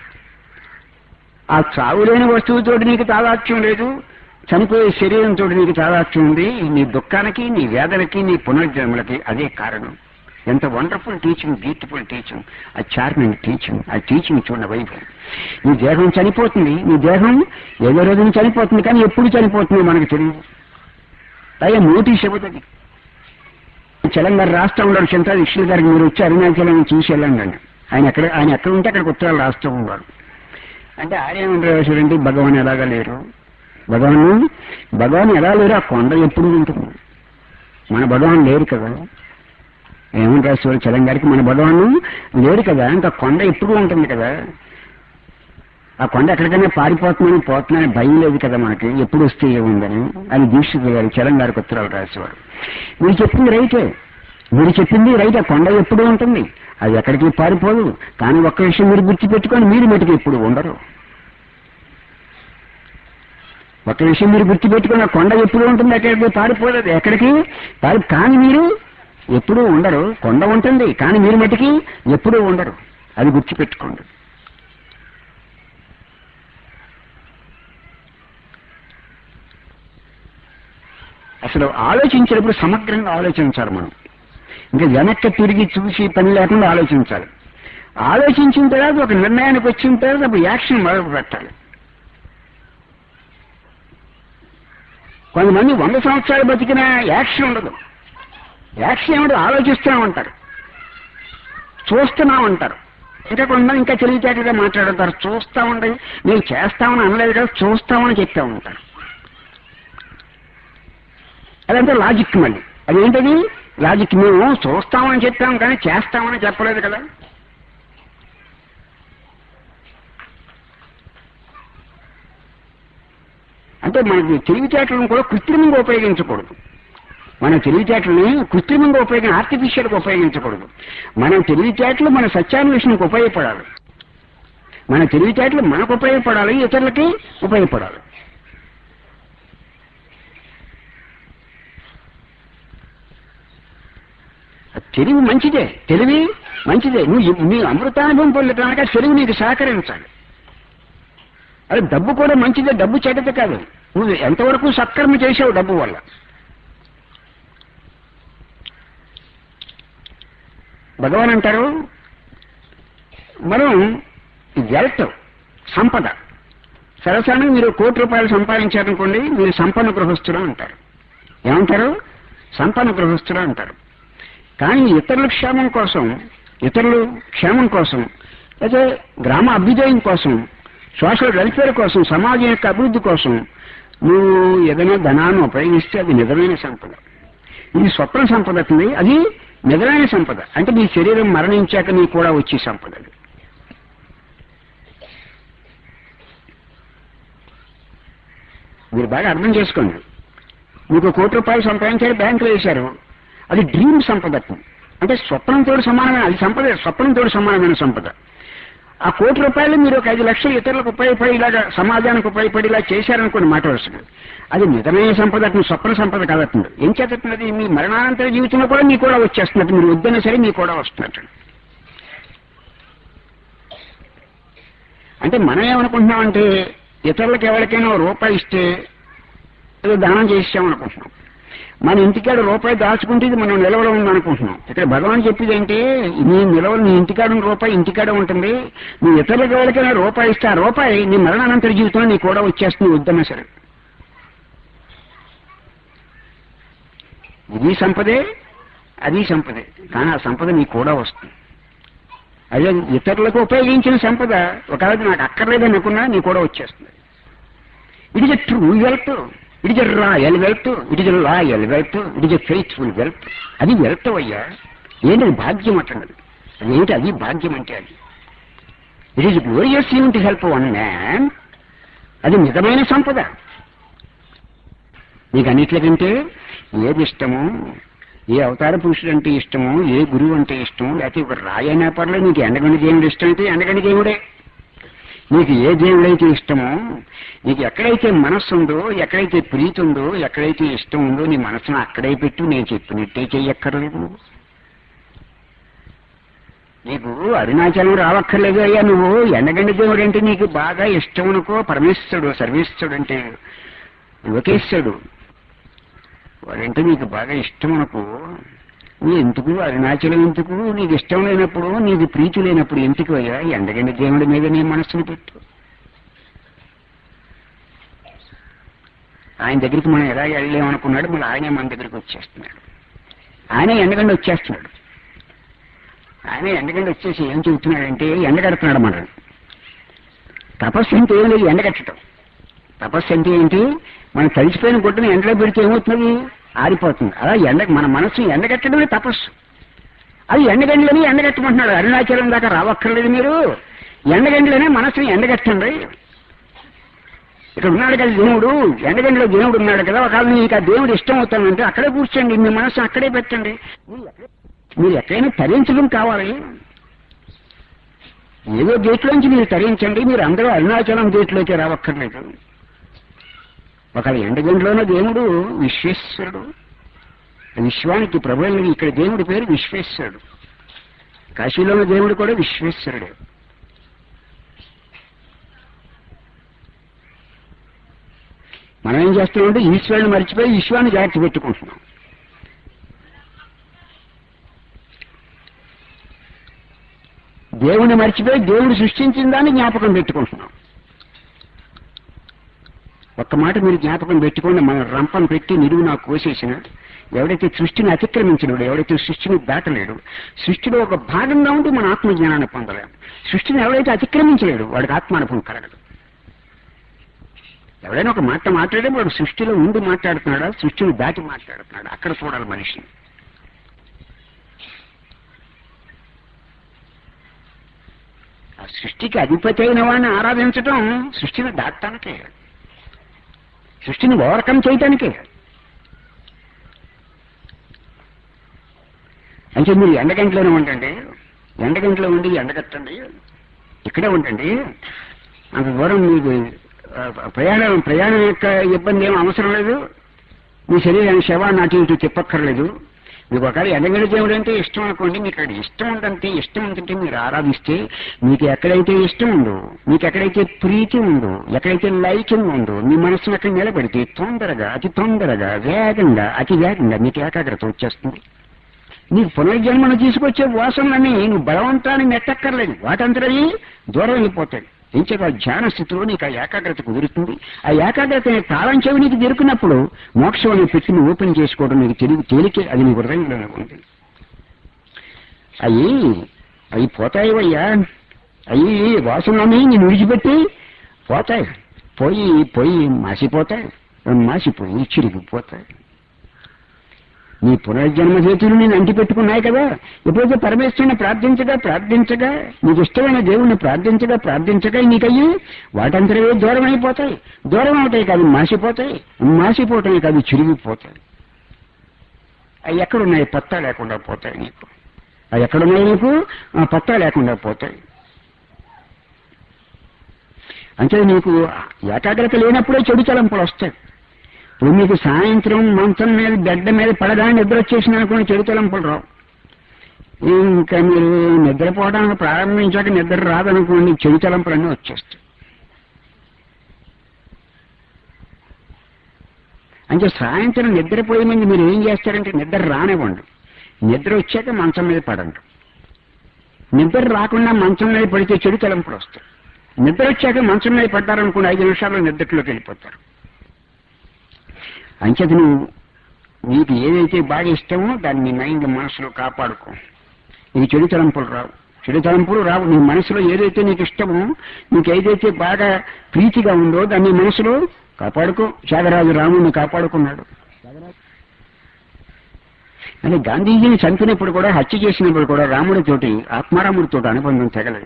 ఆ చావు లేని వస్తువుతోటి నీకు తాదాత్యం లేదు చనిపోయే శరీరంతో నీకు తాదాత్యం ఉంది నీ దుఃఖానికి నీ వేదనకి నీ పునర్జన్మలకి అదే కారణం ఎంత వండర్ఫుల్ టీచింగ్ బ్యూటిఫుల్ టీచింగ్ ఆ చార్మింగ్ టీచింగ్ ఆ టీచింగ్ చూడండి వైభవం నీ దేహం చనిపోతుంది నీ దేహం ఏదో రోజున చనిపోతుంది కానీ ఎప్పుడు చనిపోతుందో మనకు తెలియదు అయ్యా నోటీస్ చెబుతుంది తెలంగాణ రాష్ట్రంలో చింతా విష్ణు గారికి మీరు వచ్చి అరుణాచలం చూసి వెళ్ళండి ఆయన ఎక్కడ ఆయన ఎక్కడ ఉంటే అక్కడికి ఉత్తరాలు రాస్తూ ఉన్నారు అంటే ఆర్యమంత్రి చూడండి భగవాన్ ఎలాగా లేరు భగవాన్ భగవాన్ ఎలా లేరు ఆ కొండ ఎప్పుడు ఉంటుంది మన భగవాన్ లేరు కదా ఏమని రాసేవారు చలం గారికి మన భగవాన్ లేరు కదా ఇంకా కొండ ఎప్పుడు ఉంటుంది కదా ఆ కొండ ఎక్కడికైనా పారిపోతుందని పోతుందని భయం లేదు కదా మనకి ఎప్పుడు వస్తే ఏముందని అని దీక్షిత్ గారు చలం గారికి ఉత్తరాలు రాసేవారు మీరు చెప్పింది రైతే మీరు చెప్పింది రైట్ ఆ కొండ ఎప్పుడు ఉంటుంది అది ఎక్కడికి పారిపోదు కానీ ఒక్క విషయం మీరు గుర్తుపెట్టుకొని మీరు మటుకు ఎప్పుడు ఉండరు ఒక విషయం మీరు గుర్తుపెట్టుకున్న కొండ ఎప్పుడు ఉంటుంది ఎక్కడికి పారిపోలేదు ఎక్కడికి పారి కానీ మీరు ఎప్పుడూ ఉండరు కొండ ఉంటుంది కానీ మీరు మటుకి ఎప్పుడూ ఉండరు అది గుర్తుపెట్టుకోండి అసలు ఆలోచించేటప్పుడు సమగ్రంగా ఆలోచించాలి మనం ఇంకా వెనక్కి తిరిగి చూసి పని లేకుండా ఆలోచించాలి ఆలోచించిన తర్వాత ఒక నిర్ణయానికి వచ్చిన తర్వాత అప్పుడు యాక్షన్ మొదలు పెట్టాలి కొంతమంది వంద సంవత్సరాలు బతికిన యాక్షన్ ఉండదు యాక్షన్ ఏమిటో ఆలోచిస్తూనే ఉంటారు చూస్తూనే ఉంటారు ఇంకా కొంతమంది ఇంకా తెలివితేటగా మాట్లాడతారు చూస్తా ఉండండి నేను చేస్తామని అనలేదు కదా చూస్తామని చెప్తా ఉంటారు అదంటే లాజిక్ మళ్ళీ అదేంటది లాజిక్ మేము చూస్తామని చెప్పాం కానీ చేస్తామని చెప్పలేదు కదా అంటే మనకి తెలివితేటలను కూడా కృత్రిమంగా ఉపయోగించకూడదు మన తెలివితేటలని కృత్రిమంగా ఉపయోగం ఆర్టిఫిషియల్గా ఉపయోగించకూడదు మన తెలివితేటలు మన సత్యాన్వేషణకు ఉపయోగపడాలి మన తెలివితేటలు మనకు ఉపయోగపడాలి ఇతరులకి ఉపయోగపడాలి తెలివి మంచిదే తెలివి మంచిదే నువ్వు నీ అమృతానుభవం పొందటానికి ఆ తెలివి నీకు సహకరించాలి అది డబ్బు కూడా మంచిదే డబ్బు చెడ్డది కాదు నువ్వు ఎంతవరకు సత్కర్మ చేసావు డబ్బు వల్ల భగవాన్ అంటారు మనం వెల్త్ సంపద సరసాన్ని మీరు కోటి రూపాయలు సంపాదించారనుకోండి మీరు సంపన్న గృహస్థుడు అంటారు ఏమంటారు సంపన్న గృహస్థుడు అంటారు కానీ ఇతరుల క్షేమం కోసం ఇతరులు క్షేమం కోసం అయితే గ్రామ అభ్యుదయం కోసం సోషల్ వెల్ఫేర్ కోసం సమాజం యొక్క అభివృద్ధి కోసం నువ్వు ఏదైనా ధనాన్ని ఉపయోగిస్తే అది నిజమైన సంపద ఇది స్వప్న సంపద అవుతుంది అది నిజమైన సంపద అంటే నీ శరీరం మరణించాక నీ కూడా వచ్చే సంపద అది మీరు బాగా అర్థం చేసుకోండి మీకు కోటి రూపాయలు సంపాదించారు బ్యాంకులో వేశారు అది డ్రీమ్ సంపద అంటే స్వప్నంతో సమానమైన అది సంపద స్వప్నంతో సమానమైన సంపద ఆ కోటి రూపాయలు మీరు ఒక ఐదు లక్షలు ఇతరులకు ఉపయోగపడి ఇలాగా సమాజానికి ఉపయోగపడి ఇలా చేశారనుకోండి మాట వస్తుంది అది నిజమైన సంపద అతను స్వప్న సంపద కాదట్టుంది ఏం చేస్తున్నది మీ మరణానంతర జీవితంలో కూడా మీకు కూడా వచ్చేస్తున్నట్టు మీరు వద్దైనా సరే మీకు కూడా వస్తున్నట్టు అంటే మనం ఏమనుకుంటున్నామంటే ఇతరులకు ఎవరికైనా ఓ రూపాయి ఇస్తే ఏదో దానం చేసామనుకుంటున్నాం మన ఇంటికాడ రూపాయి దాచుకుంటే ఇది మనం నిలవలో ఉందనుకుంటున్నాం ఇక్కడ భగవాన్ చెప్పేది ఏంటి నీ నిలవ నీ ఇంటికాడ ఉన్న రూపాయి ఇంటికాడ ఉంటుంది నీ ఇతరులకు ఎవరికైనా రూపాయి ఇస్తే ఆ రూపాయి నీ మరణానంతర జీవితంలో నీ కూడా వచ్చేస్తుంది వద్దన్నా సరే ఇది సంపదే అది సంపదే కానీ ఆ సంపద నీకు కూడా వస్తుంది అదే ఇతరులకు ఉపయోగించిన సంపద ఒకవేళ నాకు అక్కర్లేదు అనుకున్నా నీ కూడా వచ్చేస్తుంది it is a true wealth it is a royal wealth it is a loyal wealth it is a faithful wealth అది వెల్త్ అయ్యా ఏంటి అది భాగ్యం అంటున్నది అదేంటి అది భాగ్యం అంటే అది it is glorious you to help one man అది నిజమైన సంపద నీకు అన్నిట్లకంటే ఏది ఇష్టము ఏ అవతార పురుషుడు అంటే ఇష్టము ఏ గురువు అంటే ఇష్టము లేకపోతే ఒక రాయైనా పర్లేదు నీకు ఎండగండి దేవుడు ఇష్టం అయితే ఎండగండి దేవుడే నీకు ఏ దేవుడైతే ఇష్టమో నీకు ఎక్కడైతే మనస్సు ఉందో ఎక్కడైతే ప్రీతి ఉందో ఎక్కడైతే ఇష్టం ఉందో నీ మనసును అక్కడే పెట్టు నేను చెప్పినట్టే చెయ్యక్కర్లేదు నువ్వు నీకు అరుణాచలం రావక్కర్లేదు అయ్యా నువ్వు ఎండగండి దేవుడు అంటే నీకు బాగా ఇష్టం అనుకో పరమేశ్వరుడు సర్వేశ్వరుడు అంటే లోకేశ్వరుడు వాడంటే నీకు బాగా ఇష్టం అనుకో నువ్వు ఎందుకు అరుణాచలం ఎందుకు నీకు ఇష్టం లేనప్పుడు నీకు ప్రీతి లేనప్పుడు ఎందుకు అయ్యా ఎండగండి దేవుడి మీద నీ మనస్సును పెట్టు ఆయన దగ్గరికి మనం ఎలా వెళ్ళలేమనుకున్నాడు మళ్ళీ ఆయనే మన దగ్గరికి వచ్చేస్తున్నాడు ఆయనే ఎండగండి వచ్చేస్తున్నాడు ఆయన ఎండగండి వచ్చేసి ఏం చెబుతున్నాడంటే ఎండగడుతున్నాడు మనల్ని తపస్సు అంటే ఏం లేదు ఎండగట్టడం తపస్సు అంటే ఏంటి మనం తడిసిపోయిన గుడ్డని ఎండలో పెడితే ఏమవుతుంది ఆరిపోతుంది అలా ఎండ మన మనసు ఎండగట్టడమే తపస్సు అది ఎండగండ్లని ఎండగట్టమంటున్నాడు అరుణాచలం దాకా రావక్కర్లేదు మీరు ఎండగండ్లనే మనసుని ఎండగట్టండి ఇక్కడ ఉన్నాడు కదా దేవుడు ఎండగండిలో దేవుడు ఉన్నాడు కదా ఒకవేళ మీకు ఆ దేవుడు ఇష్టం అవుతానంటే అక్కడే కూర్చోండి మీ మనసు అక్కడే పెట్టండి మీరు ఎక్కడ- మీరు ఎక్కడైనా తరించడం కావాలి ఏదో గేట్లోంచి మీరు తరించండి మీరు అందరూ అరుణాచలం గేట్లోకి రావక్కర్లేదు ఒక ఎండగండిలోనే దేవుడు విశ్వేశ్వరుడు విశ్వానికి ప్రభు ఇక్కడ దేవుడి పేరు విశ్వేశ్వరుడు కాశీలోని దేవుడు కూడా విశ్వేశ్వరుడే మనం ఏం చేస్తున్నామంటే ఈశ్వరుని మర్చిపోయి విశ్వాన్ని జాగ్రత్త పెట్టుకుంటున్నాం దేవుణ్ణి మర్చిపోయి దేవుడు సృష్టించిన దాన్ని జ్ఞాపకం పెట్టుకుంటున్నాం ఒక్క మాట మీరు జ్ఞాపకం పెట్టుకోండి మన రంపం పెట్టి నిలువు నాకు కోసేసిన ఎవడైతే సృష్టిని అతిక్రమించలేడు ఎవడైతే సృష్టిని దాటలేడు సృష్టిలో ఒక భాగంగా ఉండి మన ఆత్మజ్ఞానాన్ని పొందలేము సృష్టిని ఎవడైతే అతిక్రమించలేడు వాడికి ఆత్మానుభవం కలగదు ఎవడైనా ఒక మాట మాట్లాడే వాడు సృష్టిలో ఉండి మాట్లాడుతున్నాడా సృష్టిని దాటి మాట్లాడుతున్నాడు అక్కడ చూడాలి మనిషిని ఆ సృష్టికి అధిపతి అయిన వాడిని ఆరాధించడం సృష్టిని దాటానికే సృష్టిని ఓవర్కమ్ చేయటానికే అంటే మీరు ఎండగంటలోనే ఉండండి ఎండగంటలో ఉండి ఎండగట్టండి ఇక్కడే ఉండండి అంత దూరం మీకు ఆ, ప్రయాణం ప్రయాణం యొక్క ఇబ్బంది ఏం అవసరం లేదు మీ శరీరాన్ని శవాన్ని అటు ఇటు తిప్పక్కర్లేదు మీకు ఒకవేళ ఎండగండి దేవుడు అంటే ఇష్టం అనుకోండి మీకు అక్కడ ఇష్టం ఉందంటే ఇష్టం ఉందంటే మీరు ఆరాధిస్తే మీకు ఎక్కడైతే ఇష్టం ఉందో మీకు ఎక్కడైతే ప్రీతి ఉందో ఎక్కడైతే లైకింగ్ ఉందో మీ మనసును అక్కడ నిలబెడితే తొందరగా అతి తొందరగా వేగంగా అతి వేగంగా మీకు ఏకాగ్రత వచ్చేస్తుంది నీకు పునర్జన్మను తీసుకొచ్చే వాసనలని నువ్వు బలవంతాన్ని నెట్టక్కర్లేదు వాటంతరవి దూరం వెళ్ళిపోతాయి ఇంచేత ధ్యాన స్థితిలో నీకు ఆ ఏకాగ్రత కుదురుతుంది ఆ ఏకాగ్రత అనే తాళం చెవి నీకు దొరికినప్పుడు మోక్షం అనే పెట్టిని ఓపెన్ చేసుకోవడం నీకు తెలివి తేలికే అది నీ హృదయంలోనే ఉంది అయ్యి అవి పోతాయి అయ్యా అయ్యి వాసనలని నేను విడిచిపెట్టి పోతాయి పోయి పోయి మాసిపోతాయి మాసిపోయి చిరిగిపోతాయి నీ పునర్జన్మ హేతులు నేను అంటి పెట్టుకున్నాయి కదా ఎప్పుడైతే పరమేశ్వరుని ప్రార్థించగా ప్రార్థించగా నీకు ఇష్టమైన దేవుణ్ణి ప్రార్థించగా ప్రార్థించగా నీకయ్యి వాటంతరవే దూరం అయిపోతాయి దూరం అవుతాయి కాదు మాసిపోతాయి మాసిపోవటమే కాదు చిరిగిపోతాయి అవి ఎక్కడున్నాయి పత్తా లేకుండా పోతాయి నీకు అవి ఎక్కడున్నాయి నీకు ఆ పత్తా లేకుండా పోతాయి అంటే నీకు ఏకాగ్రత లేనప్పుడే చెడు తలంపులు వస్తాయి ఇప్పుడు మీకు సాయంత్రం మంచం మీద బెడ్డ మీద పడగానే నిద్ర వచ్చేసిన అనుకోండి చెడు తలంపులు రావు ఇంకా మీరు నిద్రపోవడానికి ప్రారంభించాక నిద్ర రాదనుకోండి చెడు తలంపులన్నీ వచ్చేస్తాయి అంటే సాయంత్రం నిద్రపోయే ముందు మీరు ఏం చేస్తారంటే నిద్ర రానివ్వండి నిద్ర వచ్చాక మంచం మీద పడండి నిద్ర రాకుండా మంచం మీద పడితే చెడు తలంపులు వస్తాయి నిద్ర వచ్చాక మంచం మీద పడ్డారనుకోండి ఐదు నిమిషాల్లో నిద్రలోకి వెళ్ళిపోతారు అంచేత నువ్వు నీకు ఏదైతే బాగా ఇష్టమో దాన్ని నీ మైండ్ మనసులో కాపాడుకో నీకు చెడు తలంపులు రావు చెడు తలంపులు రావు నీ మనసులో ఏదైతే నీకు ఇష్టమో నీకు ఏదైతే బాగా ప్రీతిగా ఉందో దాన్ని నీ మనసులో కాపాడుకో త్యాగరాజు రాముడిని కాపాడుకున్నాడు అంటే గాంధీజీని చంపినప్పుడు కూడా హత్య చేసినప్పుడు కూడా రాముడితోటి ఆత్మారాముడితో అనుబంధం తెగలేదు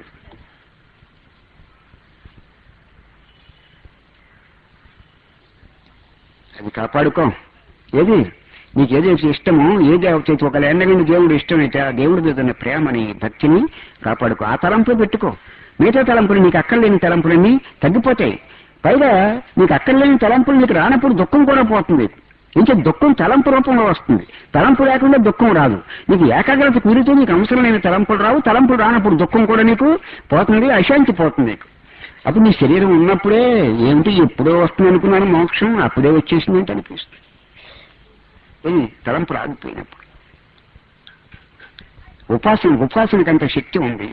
అది కాపాడుకో ఏది నీకు ఏదైతే ఇష్టమో ఏది అవుతుంది ఒక ఎండగండి దేవుడు ఇష్టమైతే ఆ దేవుడి మీద ఉన్న ప్రేమని భక్తిని కాపాడుకో ఆ తలంపు పెట్టుకో మిగతా తలంపులు నీకు అక్కర్లేని తలంపులన్నీ తగ్గిపోతాయి పైగా నీకు అక్కర్లేని తలంపులు నీకు రానప్పుడు దుఃఖం కూడా పోతుంది ఇంకా దుఃఖం తలంపు రూపంలో వస్తుంది తలంపు లేకుండా దుఃఖం రాదు నీకు ఏకాగ్రత కుదిరితే నీకు అవసరం లేని తలంపులు రావు తలంపులు రానప్పుడు దుఃఖం కూడా నీకు పోతుంది అశాంతి పోతుంది నీకు అప్పుడు నీ శరీరం ఉన్నప్పుడే ఏమిటి ఎప్పుడో వస్తుంది అనుకున్నాను మోక్షం అప్పుడే వచ్చేసింది అంటే అనిపిస్తుంది ఏది తలంపులు ఆగిపోయినప్పుడు ఉపాసన ఉపాసనకి అంత శక్తి ఉంది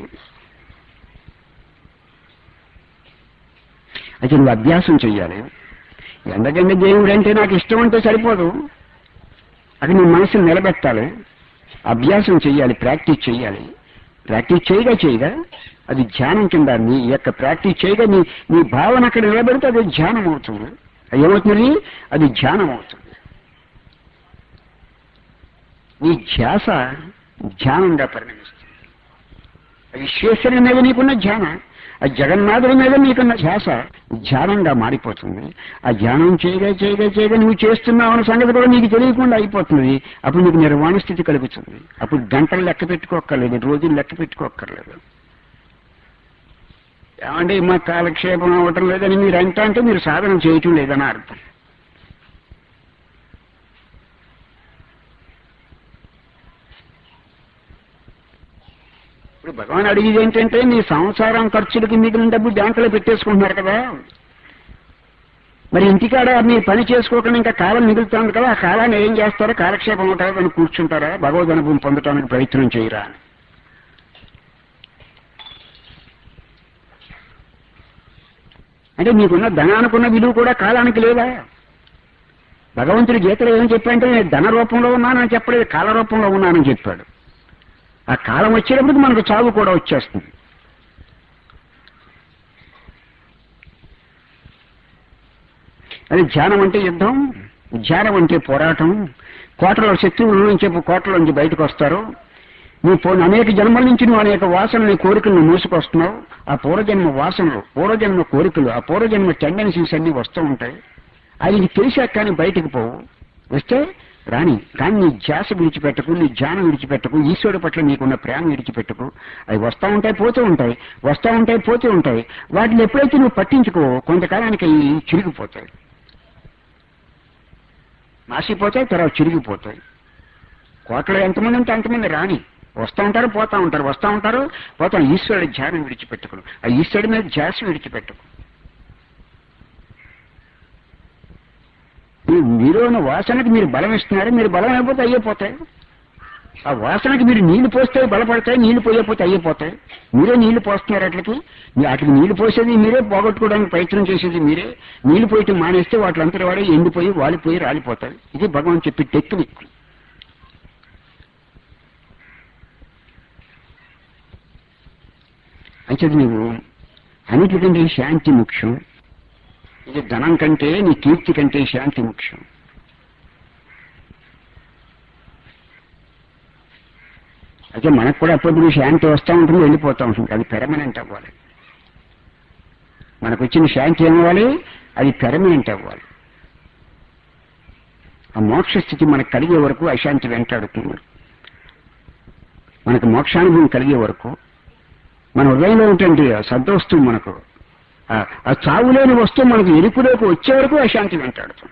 అయితే నువ్వు అభ్యాసం చెయ్యాలి ఎండగండి దేవుడు అంటే నాకు ఇష్టం అంటే సరిపోదు అది నీ మనసుని నిలబెట్టాలి అభ్యాసం చెయ్యాలి ప్రాక్టీస్ చెయ్యాలి ప్రాక్టీస్ చేయగా చేయగా అది ధ్యానం కింద నీ యొక్క ప్రాక్టీస్ చేయగా నీ నీ భావన అక్కడ నిలబెడితే అది ధ్యానం అవుతుంది అది ఏమవుతుంది అది ధ్యానం అవుతుంది నీ ధ్యాస ధ్యానంగా పరిణమిస్తుంది అది విశ్వేశ్వరుని మీద నీకున్న ధ్యాన ఆ జగన్నాథుడి మీద నీకున్న ధ్యాస ధ్యానంగా మారిపోతుంది ఆ ధ్యానం చేయగా చేయగా చేయగా నువ్వు చేస్తున్నావు అన్న సంగతి కూడా నీకు తెలియకుండా అయిపోతుంది అప్పుడు నీకు నిర్వాణ స్థితి కలుగుతుంది అప్పుడు గంటలు లెక్క పెట్టుకోక్కర్లేదు రోజులు లెక్క పెట్టుకోక్కర్లేదు ఏమంటే మా కాలక్షేపం అవ్వటం లేదని మీరు అంట అంటే మీరు సాధన చేయటం లేదని అర్థం ఇప్పుడు భగవాన్ అడిగేది ఏంటంటే మీ సంసారం ఖర్చులకి మిగిలిన డబ్బు బ్యాంకులో పెట్టేసుకుంటున్నారు కదా మరి ఇంటికాడ మీరు పని చేసుకోకుండా ఇంకా కాలం మిగులుతుంది కదా ఆ కాలాన్ని ఏం చేస్తారో కాలక్షేపం అవుతారో అని కూర్చుంటారా భగవద్ అనుభవం పొందటానికి ప్రయత్నం చేయరా అని అంటే మీకున్న ధనానుకున్న విలువ కూడా కాలానికి లేదా భగవంతుడి గీతలో ఏం చెప్పాడంటే నేను ధన రూపంలో ఉన్నానని చెప్పలేదు కాల రూపంలో ఉన్నానని చెప్పాడు ఆ కాలం వచ్చేటప్పటికి మనకు చావు కూడా వచ్చేస్తుంది అది ధ్యానం అంటే యుద్ధం ధ్యానం అంటే పోరాటం కోటలో శత్రువుల నుంచి కోటల నుంచి బయటకు వస్తారు నువ్వు పో- అనేక జన్మల నుంచి నువ్వు అనేక వాసనని కోరికలను మూసుకొస్తున్నావు ఆ పూర్వజన్మ వాసనలు పూర్వజన్మ కోరికలు ఆ పూర్వజన్మ టెండెన్సీస్ అన్ని వస్తూ ఉంటాయి అది నీకు తెలిసాక కానీ బయటకు పోవు వస్తే రాని కానీ నీ ధ్యాస విడిచిపెట్టకు నీ ధ్యానం విడిచిపెట్టకు ఈశ్వరుడి పట్ల నీకున్న ప్రేమ విడిచిపెట్టకు అవి వస్తూ ఉంటాయి పోతూ ఉంటాయి వస్తూ ఉంటాయి పోతూ ఉంటాయి వాటిని ఎప్పుడైతే నువ్వు పట్టించుకో కొంతకాలానికి అవి చిరిగిపోతాయి మాసిపోతాయి తర్వాత చిరిగిపోతాయి కోటలో ఎంతమంది ఉంటే అంతమంది రాని వస్తూ ఉంటారు పోతా ఉంటారు వస్తూ ఉంటారు పోతా ఈశ్వరుడి ధ్యానం విడిచిపెట్టుకును ఆ ఈశ్వరుడి మీద ధ్యాస విడిచిపెట్టుకు మీ- మీలో ఉన్న వాసనకి మీరు బలం ఇస్తున్నారు మీరు బలం అయిపోతే అయ్యిపోతాయి ఆ వాసనకి మీరు నీళ్లు పోస్తే బలపడతాయి నీళ్లు పోయకపోతే అయ్యిపోతాయి మీరే నీళ్లు పోస్తున్నారు అట్లకి మీ- వాటికి నీళ్లు పోసేది మీరే పోగొట్టుకోవడానికి ప్రయత్నం చేసేది మీరే నీళ్లు పోయటం మానేస్తే వాటిలంతటి వాడే ఎండిపోయి వాలిపోయి రాలిపోతాయి ఇది భగవాన్ చెప్పి టెక్నిక్ అయితే నువ్వు అన్నిటికంటే శాంతి ముఖ్యం ఇది ధనం కంటే నీ కీర్తి కంటే శాంతి ముఖ్యం అయితే మనకు కూడా అప్పుడప్పుడు శాంతి వస్తూ ఉంటుంది వెళ్ళిపోతూ ఉంటుంది అది పెర్మనెంట్ అవ్వాలి మనకు వచ్చిన శాంతి ఏమవ్వాలి అది పెర్మనెంట్ అవ్వాలి ఆ మోక్ష స్థితి మనకు కలిగే వరకు అశాంతి వెంటాడుతుంది మనకు మోక్షానుభవం కలిగే వరకు మన హృదయంలో ఉంటుంది ఆ సద్వస్తువు మనకు ఆ- ఆ చావులేని వస్తువు మనకు ఎరుపులోకి వచ్చే వరకు అశాంతి వెంటాడుతుంది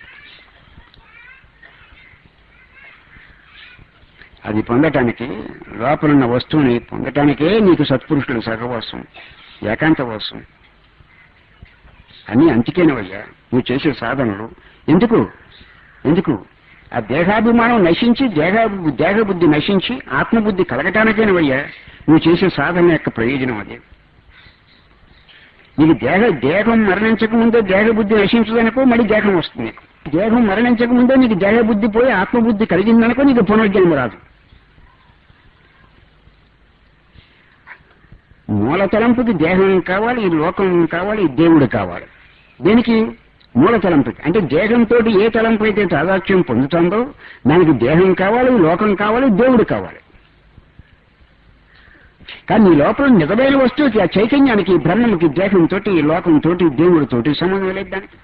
అది పొందటానికి లోపలున్న వస్తువుని పొందటానికే నీకు సత్పురుషులు సహవాసం ఏకాంతవాసం అన్నీ అంతికేనవయ్యా నువ్వు చేసే సాధనలు ఎందుకు ఎందుకు ఆ దేహాభిమానం నశించి దేహ దేహబుద్ధి నశించి ఆత్మబుద్ధి కలగటానికేనవయ్యా నువ్వు చేసే సాధన యొక్క ప్రయోజనం అది నీకు దేహ దేహం మరణించక ముందే దేహ బుద్ధి నశించదనుకో మళ్ళీ దేహం వస్తుంది నీకు దేహం మరణించక ముందే నీకు దేహ బుద్ధి పోయి ఆత్మబుద్ధి కలిగిందనుకో నీకు పునర్జన్మ రాదు మూల తలంపుకి దేహం కావాలి ఈ లోకం కావాలి ఈ దేవుడు కావాలి దేనికి మూల తలంపుకి అంటే దేహంతో ఏ తలంపు అయితే తాదాత్యం పొందుతుందో దానికి దేహం కావాలి లోకం కావాలి దేవుడు కావాలి కానీ నీ లోపల నిజమైన వస్తువుకి ఆ చైతన్యానికి బ్రహ్మకి దేహంతో లోకంతో దేవుడితోటి సంబంధం లేదు దానికి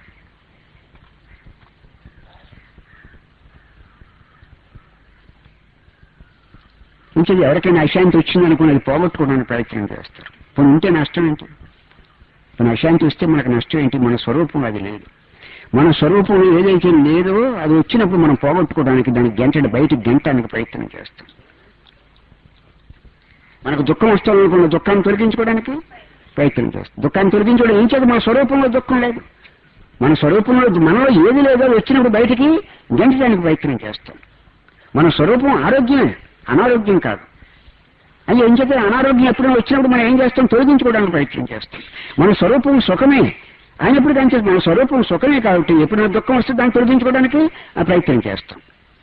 ఇంకేది ఎవరికైనా అశాంతి వచ్చిందనుకుని అది పోగొట్టుకోవడానికి ప్రయత్నం చేస్తారు పోనీ ఉంటే నష్టం ఏంటి మన అశాంతి వస్తే మనకు నష్టం ఏంటి మన స్వరూపం అది లేదు మన స్వరూపం ఏదైతే లేదో అది వచ్చినప్పుడు మనం పోగొట్టుకోవడానికి దానికి గంటడి బయటికి గంటడానికి ప్రయత్నం చేస్తాం మనకు దుఃఖం వస్తుందనుకున్న దుఃఖాన్ని తొలగించుకోవడానికి ప్రయత్నం చేస్తాం దుఃఖాన్ని తొలగించుకోవడం ఏం చేత మన స్వరూపంలో దుఃఖం లేదు మన స్వరూపంలో మనలో ఏది లేదో అది వచ్చినప్పుడు బయటికి గంటడానికి ప్రయత్నం చేస్తాం మన స్వరూపం ఆరోగ్యమే అనారోగ్యం కాదు అది ఏం చెప్పి అనారోగ్యం ఎప్పుడైనా వచ్చినప్పుడు మనం ఏం చేస్తాం తొలగించుకోవడానికి ప్రయత్నం చేస్తాం మన స్వరూపం సుఖమే అయినప్పుడు దాని చేత మన స్వరూపం సుఖమే కాబట్టి ఎప్పుడైనా దుఃఖం వస్తే దాన్ని తొలగించుకోవడానికి ఆ ప్రయత్నం చేస్తాం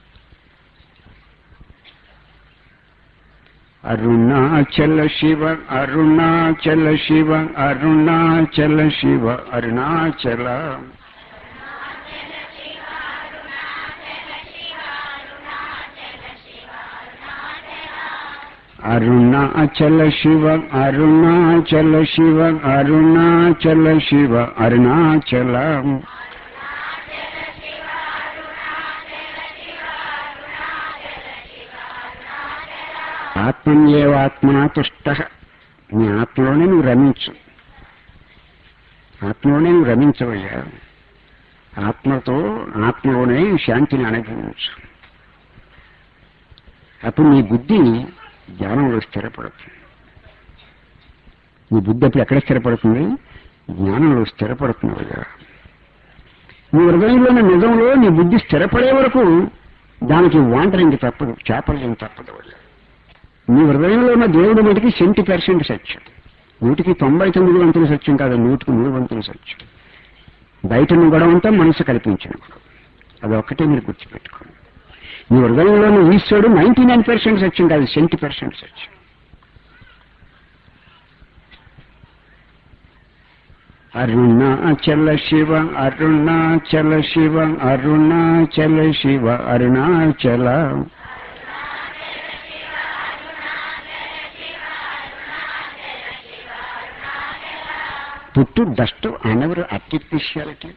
అరుణాచల శివ అరుణాచల శివ అరుణాచల శివ అరుణాచల అరుణాచల శివ అరుణాచల శివ అరుణాచల శివ అరుణాచల ఆత్మన్యేవాత్మనా తుష్ట నీ ఆత్మలోనే నువ్వు రమించు ఆత్మలోనే నువ్వు రమించవయ్యా ఆత్మతో ఆత్మలోనే శాంతిని అనుభవించు అప్పుడు నీ బుద్ధి జ్ఞానంలో స్థిరపడుతుంది నీ బుద్ధి అప్పుడు ఎక్కడ స్థిరపడుతుంది జ్ఞానంలో స్థిరపడుతున్నదిగా నీ హృదయంలోని నిజంలో నీ బుద్ధి స్థిరపడే వరకు దానికి వాంటరింగ్ తప్పదు చేపలింగ్ తప్పదు నీ హృదయంలో ఉన్న దేవుడి మటుకి సెంటీ పర్సెంట్ సత్యం నూటికి తొంభై తొమ్మిది వంతుల సత్యం కాదు నూటికి నూరు వంతుల సత్యం బయట నువ్వు గొడవ అంతా మనసు కల్పించిన గొడవ అది ఒక్కటే మీరు గుర్తుపెట్టుకోండి నీ హృదయంలోని ఈశ్వరుడు నైన్టీ నైన్ పర్సెంట్ సత్యం కాదు సెంటీ పర్సెంట్ సత్యం అరుణాచల శివ అరుణాచల శివ అరుణాచల శివ అరుణాచల పుట్టు డస్ట్ అనవరు ఆర్టిఫిషియాలిటీ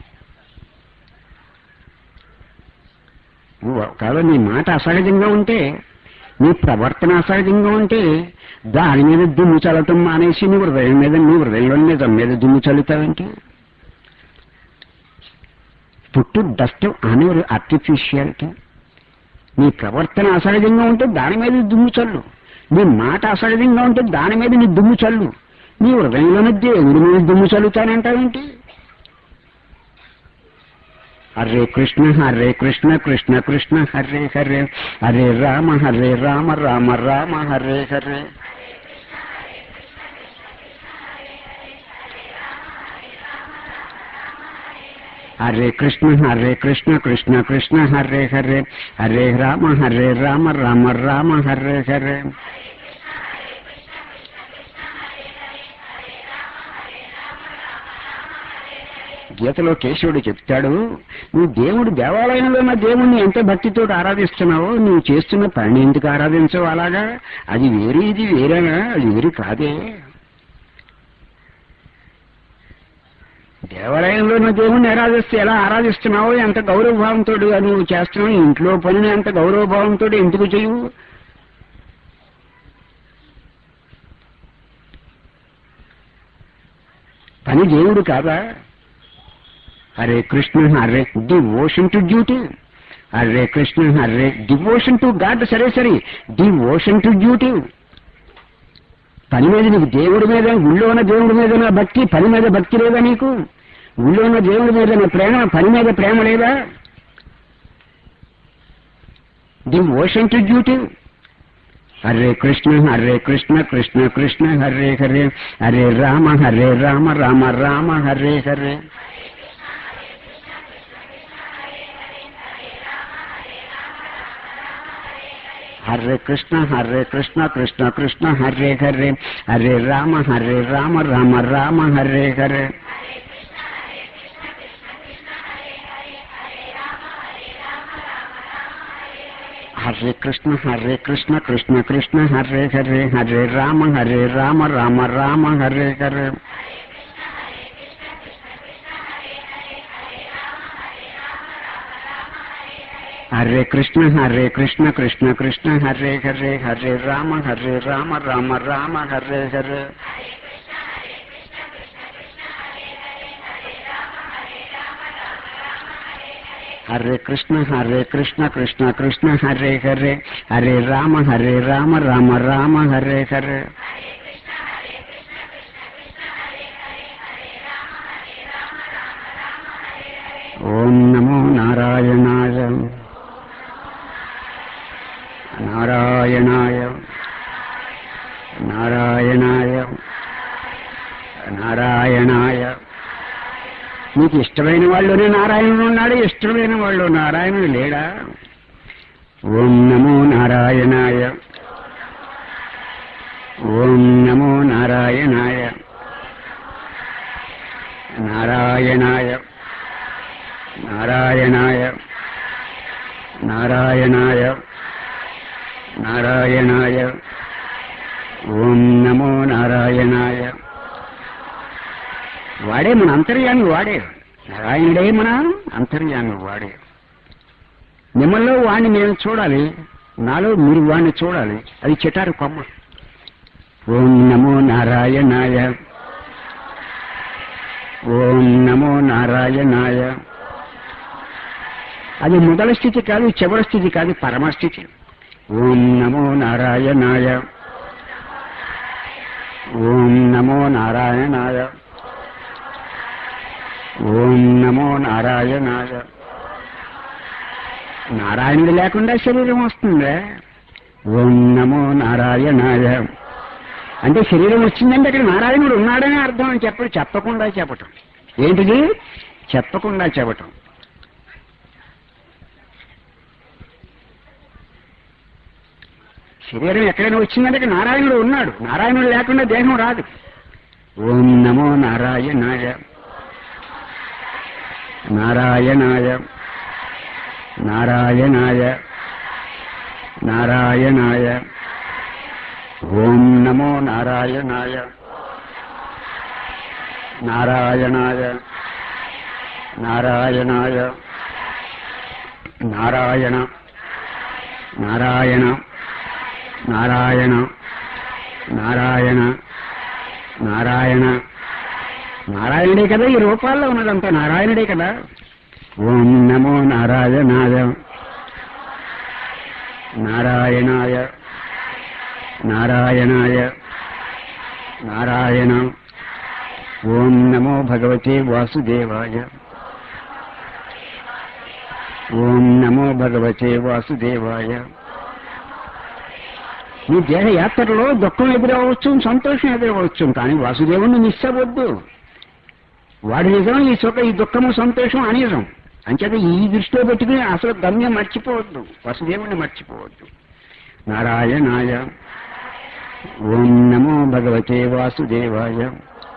నువ్వు ఒకవేళ నీ మాట అసహజంగా ఉంటే నీ ప్రవర్తన అసహజంగా ఉంటే దాని మీద దుమ్ము చల్లటం మానేసి నీ హృదయం మీద నీ హృదయంలో నిజం మీద దుమ్ము చల్లుతావంటే పుట్టు డస్ట్ అనేవారు ఆర్టిఫిషియాలిటీ నీ ప్రవర్తన అసహజంగా ఉంటే దాని మీద దుమ్ము చల్లు నీ మాట అసహజంగా ఉంటే దాని మీద నీ దుమ్ము చల్లు నీ హృదయంలోని దేవుడి మీద దుమ్ము చల్లుతానంటావేంటి హరే కృష్ణ హరే కృష్ణ కృష్ణ కృష్ణ హరే హరే హరే రామ హరే రామ రామ రామ హరే హరే హరే కృష్ణ హరే కృష్ణ కృష్ణ కృష్ణ హరే హరే హరే రామ హరే రామ రామ రామ హరే హరే గీతలో కేశవుడు చెప్తాడు నువ్వు దేవుడు దేవాలయంలో ఉన్న దేవుణ్ణి ఎంత భక్తితో ఆరాధిస్తున్నావో నువ్వు చేస్తున్న పని ఎందుకు ఆరాధించవు అలాగా అది వేరే ఇది వేరేనా అది వేరు కాదే దేవాలయంలో ఉన్న దేవుణ్ణి ఆరాధిస్తే ఎలా ఆరాధిస్తున్నావో ఎంత గౌరవభావంతో నువ్వు చేస్తున్నావు ఇంట్లో పనిని ఎంత గౌరవభావంతో ఎందుకు చేయవు పని దేవుడు కాదా Hare Krishna Hare devotion to duty Hare Krishna Hare devotion to God సరే సరే డివోషన్ టు డ్యూటీ పని మీద నీకు దేవుడి మీద ఊళ్ళో ఉన్న దేవుడి మీద నా భక్తి పని మీద భక్తి లేదా నీకు ఊళ్ళో ఉన్న దేవుడి మీద నా ప్రేమ పని మీద ప్రేమ లేదా devotion to duty Hare Krishna Hare Krishna Krishna Krishna Hare Hare Hare Rama Hare Rama Rama Rama Hare Hare Hare Krishna Hare Krishna Krishna Krishna Hare Hare Hare Rama Hare Rama Rama Rama Hare Hare Hare Krishna Hare Krishna Krishna Krishna Hare Hare Hare Rama Hare Rama Rama Rama Hare Hare Hare Krishna Hare Krishna Krishna Krishna Hare Hare Hare Rama Hare Rama Rama Rama Hare Hare Hare Krishna Hare Krishna Krishna Krishna Hare Hare Hare Rama Hare Rama Rama Rama Hare Hare ఓం నమో నారాయణాయ నారాయణాయ నారాయణాయ నారాయణాయ మీకు ఇష్టమైన వాళ్ళలోనే నారాయణుడు ఉన్నాడు ఇష్టమైన వాళ్ళు నారాయణుడు లేడా ఓం నమో నారాయణాయ ఓం నమో నారాయణాయ నారాయణాయ నారాయణాయ నారాయణాయ నారాయణాయ ఓం నమో నారాయణాయ వాడే మన అంతర్యాన్ని వాడే నారాయణుడే మన అంతర్యాన్ని వాడే మిమ్మల్లో వాడిని నేను చూడాలి నాలో మీరు వాడిని చూడాలి అది చెటారు కొమ్మ ఓం నమో నారాయణాయ ఓం నమో నారాయణాయ అది మొదల స్థితి కాదు చివరి స్థితి కాదు పరమస్థితి ఓం నమో నారాయణాయ ఓం నమో నారాయణాయ ఓం నమో నారాయణాయ నారాయణుడు లేకుండా శరీరం వస్తుందా ఓం నమో నారాయణాయ అంటే శరీరం వచ్చిందంటే అక్కడ నారాయణుడు ఉన్నాడని అర్థం అని చెప్పడు చెప్పకుండా చెప్పటం ఏంటిది చెప్పకుండా చెప్పటం శరీరం ఎక్కడైనా వచ్చిందంటే అక్కడ నారాయణుడు ఉన్నాడు నారాయణుడు లేకుండా దేహం రాదు ఓం నమో నారాయణాయ నారాయణాయ నారాయణాయ నారాయణాయ ఓం నమో నారాయణాయ నారాయణాయ నారాయణాయ నారాయణ నారాయణ నారాయణ నారాయణ నారాయణ నారాయణుడే కదా ఈ రూపాల్లో ఉన్నదంతా నారాయణుడే కదా ఓం నమో నారాయణాయ నారాయణాయ నారాయణాయ నారాయణ ఓం నమో భగవతే వాసుదేవాయ ఓం నమో భగవతే వాసుదేవాయ మీ దేహ యాత్రలో దుఃఖం ఎదురవచ్చు సంతోషం ఎదురవచ్చు కానీ వాసుదేవుని మిస్ అవ్వద్దు వాడి నిజం ఈ సుఖ ఈ దుఃఖము సంతోషం అనిజం అంచేత ఈ దృష్టిలో పెట్టుకుని అసలు గమ్యం మర్చిపోవద్దు వసుదేవుని మర్చిపోవద్దు నారాయణాయ ఓం నమో భగవతే వాసుదేవాయ